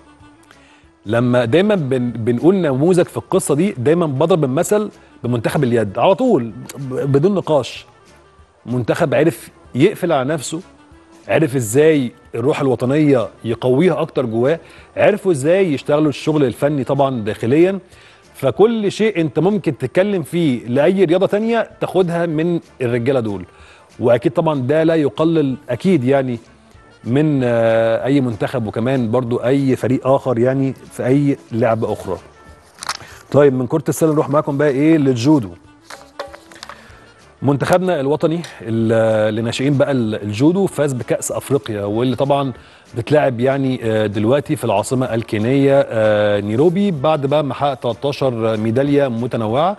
لما دايما بن بنقول نموذج في القصه دي دايما بضرب المثل بمنتخب اليد على طول ب- بدون نقاش منتخب عرف يقفل على نفسه عرف ازاي الروح الوطنيه يقويها اكتر جواه عرفوا ازاي يشتغلوا الشغل الفني طبعا داخليا فكل شيء انت ممكن تتكلم فيه لاي رياضه تانية تاخدها من الرجاله دول واكيد طبعا ده لا يقلل اكيد يعني من آه، اي منتخب وكمان برضو اي فريق اخر يعني في اي لعبه اخرى طيب من كره السله نروح معاكم بقى ايه للجودو منتخبنا الوطني ال- اللي ناشئين بقى ال- الجودو فاز بكأس أفريقيا واللي طبعا بتلعب يعني آه، دلوقتي في العاصمة الكينية آه، نيروبي بعد بقى ما حقق 13 ميدالية متنوعة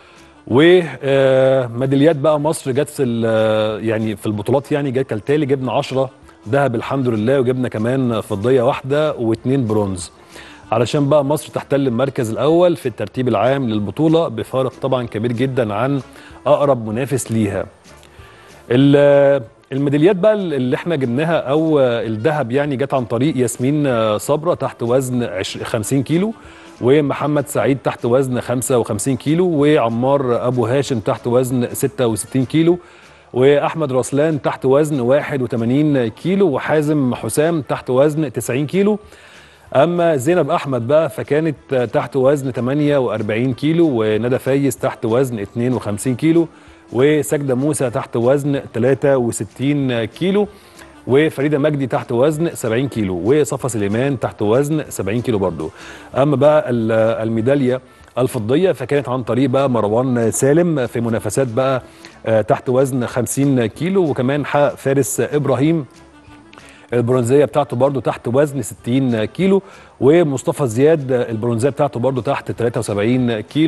وميداليات بقى مصر جت في ال- يعني في البطولات يعني جت كالتالي جبنا 10 ذهب الحمد لله وجبنا كمان فضية واحدة واثنين برونز علشان بقى مصر تحتل المركز الاول في الترتيب العام للبطوله بفارق طبعا كبير جدا عن اقرب منافس ليها ال- الميداليات بقى اللي احنا جبناها او الذهب يعني جت عن طريق ياسمين صبرا تحت وزن عش- 50 كيلو ومحمد سعيد تحت وزن 55 كيلو وعمار ابو هاشم تحت وزن 66 كيلو واحمد رسلان تحت وزن 81 كيلو وحازم حسام تحت وزن 90 كيلو اما زينب احمد بقى فكانت تحت وزن 48 كيلو وندى فايز تحت وزن 52 كيلو وسجده موسى تحت وزن 63 كيلو وفريده مجدي تحت وزن 70 كيلو وصفا سليمان تحت وزن 70 كيلو برضو اما بقى ال- الميداليه الفضيه فكانت عن طريق بقى مروان سالم في منافسات بقى آه، تحت وزن 50 كيلو وكمان حقق فارس ابراهيم البرونزيه بتاعته برضو تحت وزن 60 كيلو ومصطفى زياد البرونزيه بتاعته برضو تحت 73 كيلو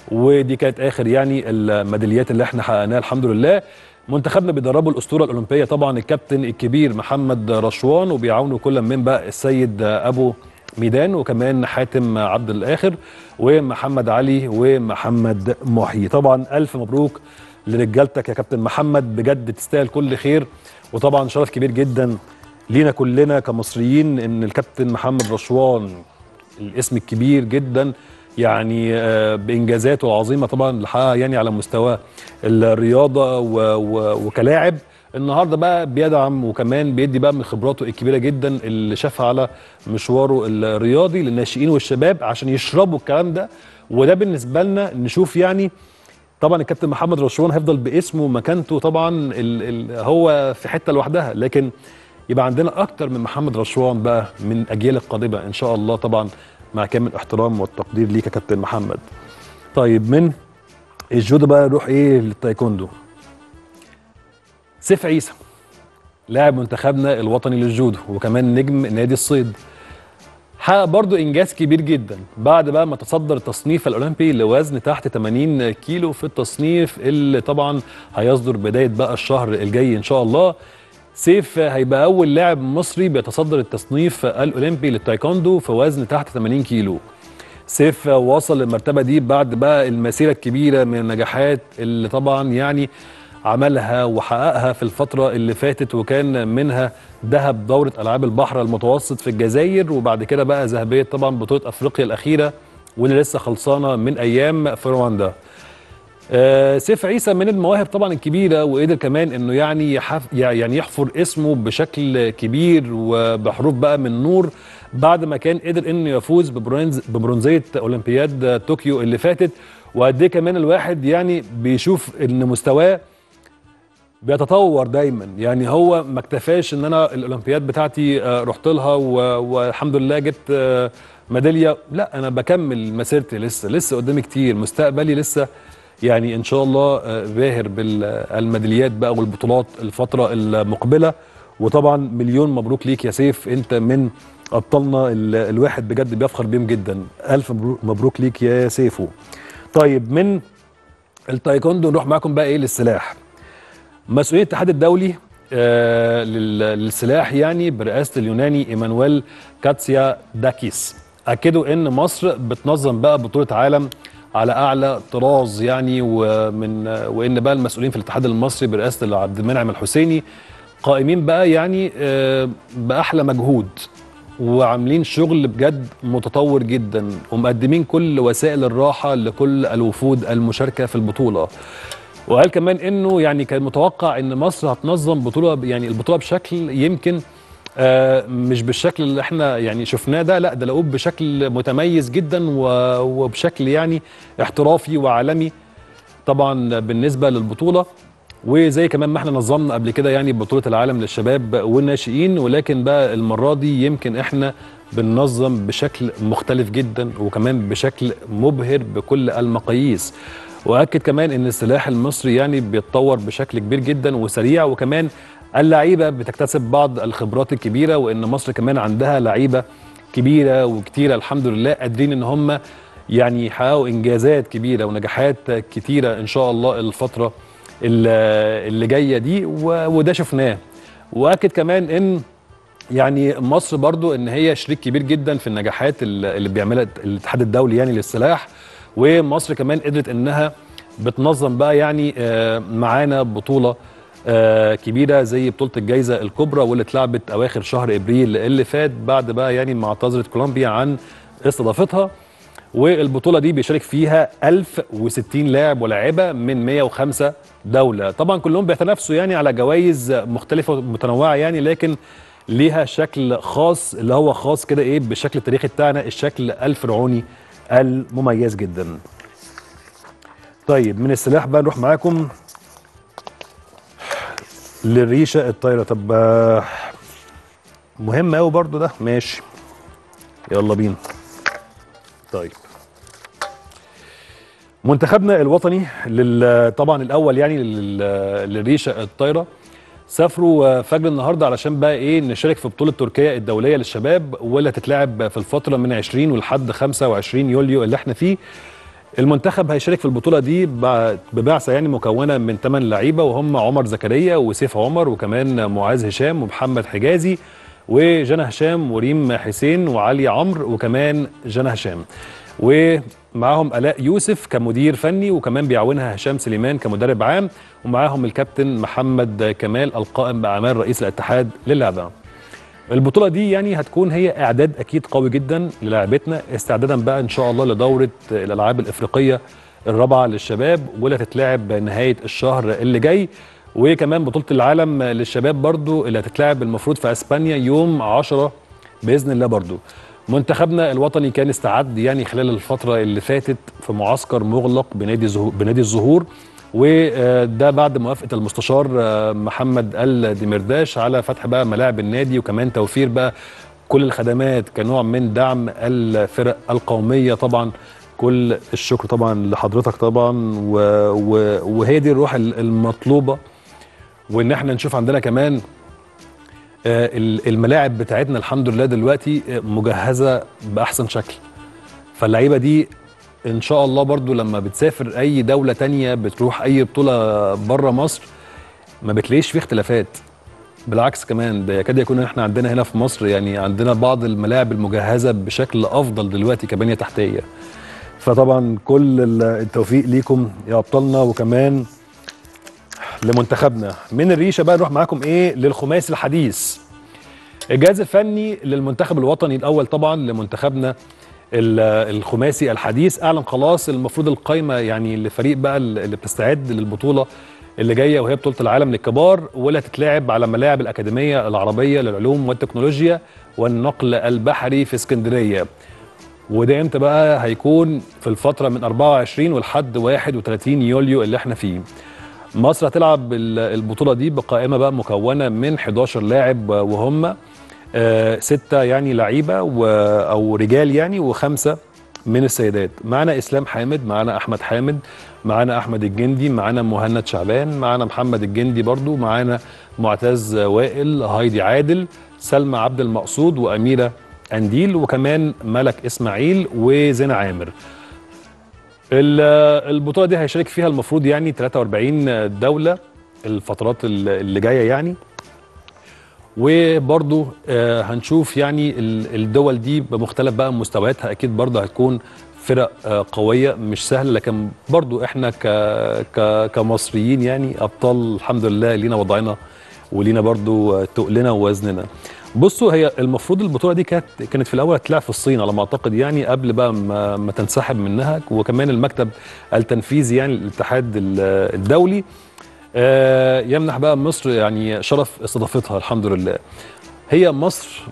ودي كانت اخر يعني الميداليات اللي احنا حققناها الحمد لله منتخبنا بيدربه الاسطوره الاولمبيه طبعا الكابتن الكبير محمد رشوان وبيعاونوا كل من بقى السيد ابو ميدان وكمان حاتم عبد الاخر ومحمد علي ومحمد محيي طبعا الف مبروك لرجالتك يا كابتن محمد بجد تستاهل كل خير وطبعا شرف كبير جدا لينا كلنا كمصريين ان الكابتن محمد رشوان الاسم الكبير جدا يعني آه، بانجازاته العظيمه طبعا اللي حققها يعني على مستوى الرياضه و و وكلاعب النهارده بقى بيدعم وكمان بيدي بقى من خبراته الكبيره جدا اللي شافها على مشواره الرياضي للناشئين والشباب عشان يشربوا الكلام ده وده بالنسبه لنا نشوف يعني طبعا الكابتن محمد رشوان هيفضل باسمه ومكانته طبعا ال ال هو في حته لوحدها لكن يبقى عندنا اكتر من محمد رشوان بقى من اجيال القادمه ان شاء الله طبعا مع كامل الاحترام والتقدير ليك يا كابتن محمد طيب من الجودو بقى نروح ايه للتايكوندو سيف عيسى لاعب منتخبنا الوطني للجودو وكمان نجم نادي الصيد حقق برضو انجاز كبير جدا بعد بقى ما تصدر التصنيف الاولمبي لوزن تحت 80 كيلو في التصنيف اللي طبعا هيصدر بدايه بقى الشهر الجاي ان شاء الله سيف هيبقى اول لاعب مصري بيتصدر التصنيف الاولمبي للتايكوندو في وزن تحت 80 كيلو سيف وصل للمرتبه دي بعد بقى المسيره الكبيره من النجاحات اللي طبعا يعني عملها وحققها في الفتره اللي فاتت وكان منها ذهب دوره العاب البحر المتوسط في الجزائر وبعد كده بقى ذهبيه طبعا بطوله افريقيا الاخيره واللي لسه خلصانه من ايام في رواندا آه، سيف عيسى من المواهب طبعا الكبيره وقدر كمان انه يعني يحف يعني يحفر اسمه بشكل كبير وبحروف بقى من نور بعد ما كان قدر انه يفوز ببرونز ببرونزيه اولمبياد طوكيو اللي فاتت وقد ايه كمان الواحد يعني بيشوف ان مستواه بيتطور دايما يعني هو ما اكتفاش ان انا الاولمبياد بتاعتي آه، رحت لها و- والحمد لله جبت آه، ميداليه لا انا بكمل مسيرتي لسه لسه قدامي كتير مستقبلي لسه يعني ان شاء الله آه، باهر بالميداليات بقى والبطولات الفتره المقبله وطبعا مليون مبروك ليك يا سيف انت من ابطالنا ال- الواحد بجد بيفخر بيهم جدا الف مبرو- مبروك ليك يا سيفو طيب من التايكوندو نروح معاكم بقى ايه للسلاح مسؤوليه الاتحاد الدولي آه، لل- للسلاح يعني برئاسه اليوناني ايمانويل كاتسيا داكيس اكدوا ان مصر بتنظم بقى بطوله عالم على اعلى طراز يعني ومن آه، وان بقى المسؤولين في الاتحاد المصري برئاسه عبد المنعم الحسيني قائمين بقى يعني آه، باحلى مجهود وعاملين شغل بجد متطور جدا ومقدمين كل وسائل الراحه لكل الوفود المشاركه في البطوله وقال كمان انه يعني كان متوقع ان مصر هتنظم بطوله يعني البطوله بشكل يمكن آه مش بالشكل اللي احنا يعني شفناه ده لا ده لقوه بشكل متميز جدا و- وبشكل يعني احترافي وعالمي طبعا بالنسبه للبطوله وزي كمان ما احنا نظمنا قبل كده يعني بطوله العالم للشباب والناشئين ولكن بقى المره دي يمكن احنا بننظم بشكل مختلف جدا وكمان بشكل مبهر بكل المقاييس واكد كمان ان السلاح المصري يعني بيتطور بشكل كبير جدا وسريع وكمان اللعيبه بتكتسب بعض الخبرات الكبيره وان مصر كمان عندها لعيبه كبيره وكتيره الحمد لله قادرين ان هم يعني يحققوا انجازات كبيره ونجاحات كتيره ان شاء الله الفتره اللي اللي جايه دي و- وده شفناه واكد كمان ان يعني مصر برضو ان هي شريك كبير جدا في النجاحات اللي اللي بيعملها الاتحاد الدولي يعني للسلاح ومصر كمان قدرت انها بتنظم بقى يعني آه، معانا بطوله آه، كبيره زي بطوله الجائزه الكبرى واللي اتلعبت اواخر شهر ابريل اللي فات بعد بقى يعني ما اعتذرت كولومبيا عن استضافتها والبطوله دي بيشارك فيها 1060 لاعب ولاعبه من 105 دوله طبعا كلهم بيتنافسوا يعني على جوائز مختلفه ومتنوعه يعني لكن ليها شكل خاص اللي هو خاص كده ايه بالشكل التاريخي بتاعنا الشكل الفرعوني المميز جدا طيب من السلاح بقى نروح معاكم للريشه الطايره طب آه، مهم قوي برضو ده ماشي يلا بينا طيب منتخبنا الوطني لل طبعا الاول يعني لل... للريشه الطايره سافروا آه، فجر النهارده علشان بقى ايه نشارك في بطوله تركيا الدوليه للشباب واللي هتتلعب في الفتره من 20 ولحد 25 يوليو اللي احنا فيه المنتخب هيشارك في البطوله دي بع- ببعثه يعني مكونه من 8 لعيبه وهم عمر زكريا وسيف عمر وكمان معاذ هشام ومحمد حجازي وجنى هشام وريم حسين وعلي عمرو وكمان جنى هشام ومعاهم الاء يوسف كمدير فني وكمان بيعاونها هشام سليمان كمدرب عام ومعاهم الكابتن محمد كمال القائم باعمال رئيس الاتحاد للعبه البطوله دي يعني هتكون هي اعداد اكيد قوي جدا للاعبتنا استعدادا بقى ان شاء الله لدوره الالعاب الافريقيه الرابعه للشباب واللي هتتلعب نهايه الشهر اللي جاي وكمان بطوله العالم للشباب برضو اللي هتتلعب المفروض في اسبانيا يوم 10 باذن الله برضو منتخبنا الوطني كان استعد يعني خلال الفتره اللي فاتت في معسكر مغلق بنادي زهو بنادي الزهور وده بعد موافقه المستشار آه، محمد ال دمرداش على فتح بقى ملاعب النادي وكمان توفير بقى كل الخدمات كنوع من دعم الفرق القوميه طبعا كل الشكر طبعا لحضرتك طبعا و... و... وهي دي الروح ال- المطلوبه وان احنا نشوف عندنا كمان آه، ال- الملاعب بتاعتنا الحمد لله دلوقتي آه، مجهزه باحسن شكل فاللعيبه دي ان شاء الله برضو لما بتسافر اي دوله تانية بتروح اي بطوله بره مصر ما بتلاقيش فيه اختلافات بالعكس كمان ده يكاد يكون احنا عندنا هنا في مصر يعني عندنا بعض الملاعب المجهزه بشكل افضل دلوقتي كبنيه تحتيه فطبعا كل ال- التوفيق ليكم يا ابطالنا وكمان لمنتخبنا من الريشه بقى نروح معاكم ايه للخماسي الحديث الجهاز الفني للمنتخب الوطني الاول طبعا لمنتخبنا ال- الخماسي الحديث اعلن خلاص المفروض القايمه يعني لفريق بقى اللي بتستعد للبطوله اللي جايه وهي بطوله العالم للكبار واللي هتتلعب على ملاعب الاكاديميه العربيه للعلوم والتكنولوجيا والنقل البحري في اسكندريه وده امتى بقى هيكون في الفتره من 24 ولحد 31 يوليو اللي احنا فيه مصر هتلعب ال- البطوله دي بقائمه بقى مكونه من 11 لاعب وهم آه، ستة يعني لعيبة و- أو رجال يعني وخمسة من السيدات معانا إسلام حامد معانا أحمد حامد معانا أحمد الجندي معانا مهند شعبان معانا محمد الجندي برضو معانا معتز وائل هايدي عادل سلمى عبد المقصود وأميرة أنديل وكمان ملك إسماعيل وزينة عامر ال- البطولة دي هيشارك فيها المفروض يعني 43 دولة الفترات ال- اللي جاية يعني وبرضو آه، هنشوف يعني ال- الدول دي بمختلف بقى مستوياتها اكيد برضو هتكون فرق آه، قويه مش سهله لكن برضو احنا ك ك كمصريين يعني ابطال الحمد لله لينا وضعنا ولينا برضو آه، تقلنا ووزننا بصوا هي المفروض البطوله دي كانت كانت في الاول هتلعب في الصين على ما اعتقد يعني قبل بقى ما, ما تنسحب منها وكمان المكتب التنفيذي يعني الاتحاد ال- الدولي آه، يمنح بقى مصر يعني شرف استضافتها الحمد لله هي مصر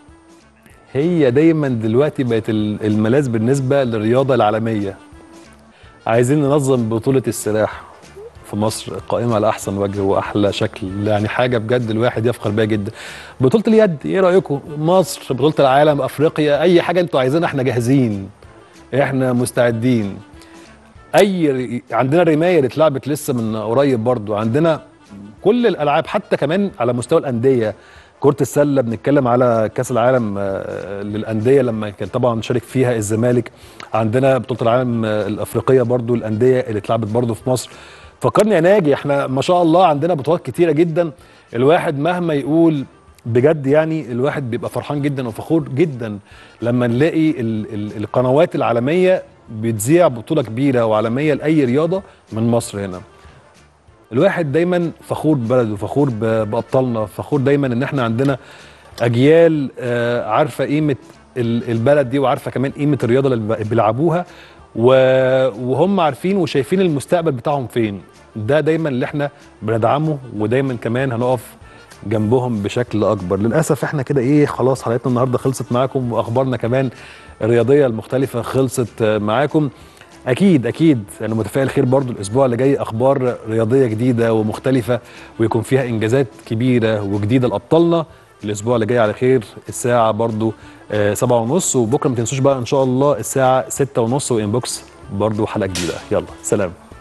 هي دايما دلوقتي بقت ال- الملاذ بالنسبه للرياضه العالميه عايزين ننظم بطوله السلاح في مصر قائمه على احسن وجه واحلى شكل يعني حاجه بجد الواحد يفخر بيها جدا بطوله اليد ايه رايكم مصر بطوله العالم افريقيا اي حاجه انتوا عايزينها احنا جاهزين احنا مستعدين اي ر- عندنا الرمايه اللي اتلعبت لسه من قريب برضو عندنا كل الالعاب حتى كمان على مستوى الانديه كره السله بنتكلم على كاس العالم آه، للانديه لما كان طبعا شارك فيها الزمالك عندنا بطوله العالم آه، الافريقيه برضو الانديه اللي اتلعبت برضو في مصر فكرني يا ناجي احنا ما شاء الله عندنا بطولات كتيره جدا الواحد مهما يقول بجد يعني الواحد بيبقى فرحان جدا وفخور جدا لما نلاقي ال ال القنوات العالميه بتذيع بطوله كبيره وعالميه لاي رياضه من مصر هنا الواحد دايما فخور ببلده فخور ب- بابطالنا فخور دايما ان احنا عندنا اجيال آه، عارفه قيمه ال- البلد دي وعارفه كمان قيمه الرياضه اللي ب- بيلعبوها و- وهم عارفين وشايفين المستقبل بتاعهم فين ده دايما اللي احنا بندعمه ودايما كمان هنقف جنبهم بشكل اكبر للاسف احنا كده ايه خلاص حلقتنا النهارده خلصت معاكم واخبارنا كمان الرياضيه المختلفه خلصت آه، معاكم اكيد اكيد انا متفائل خير برضو الاسبوع اللي جاي اخبار رياضيه جديده ومختلفه ويكون فيها انجازات كبيره وجديده لابطالنا الاسبوع اللي جاي على خير الساعه برضو آه، سبعة ونص وبكره ما تنسوش بقى ان شاء الله الساعه ستة ونص وانبوكس برضو حلقه جديده يلا سلام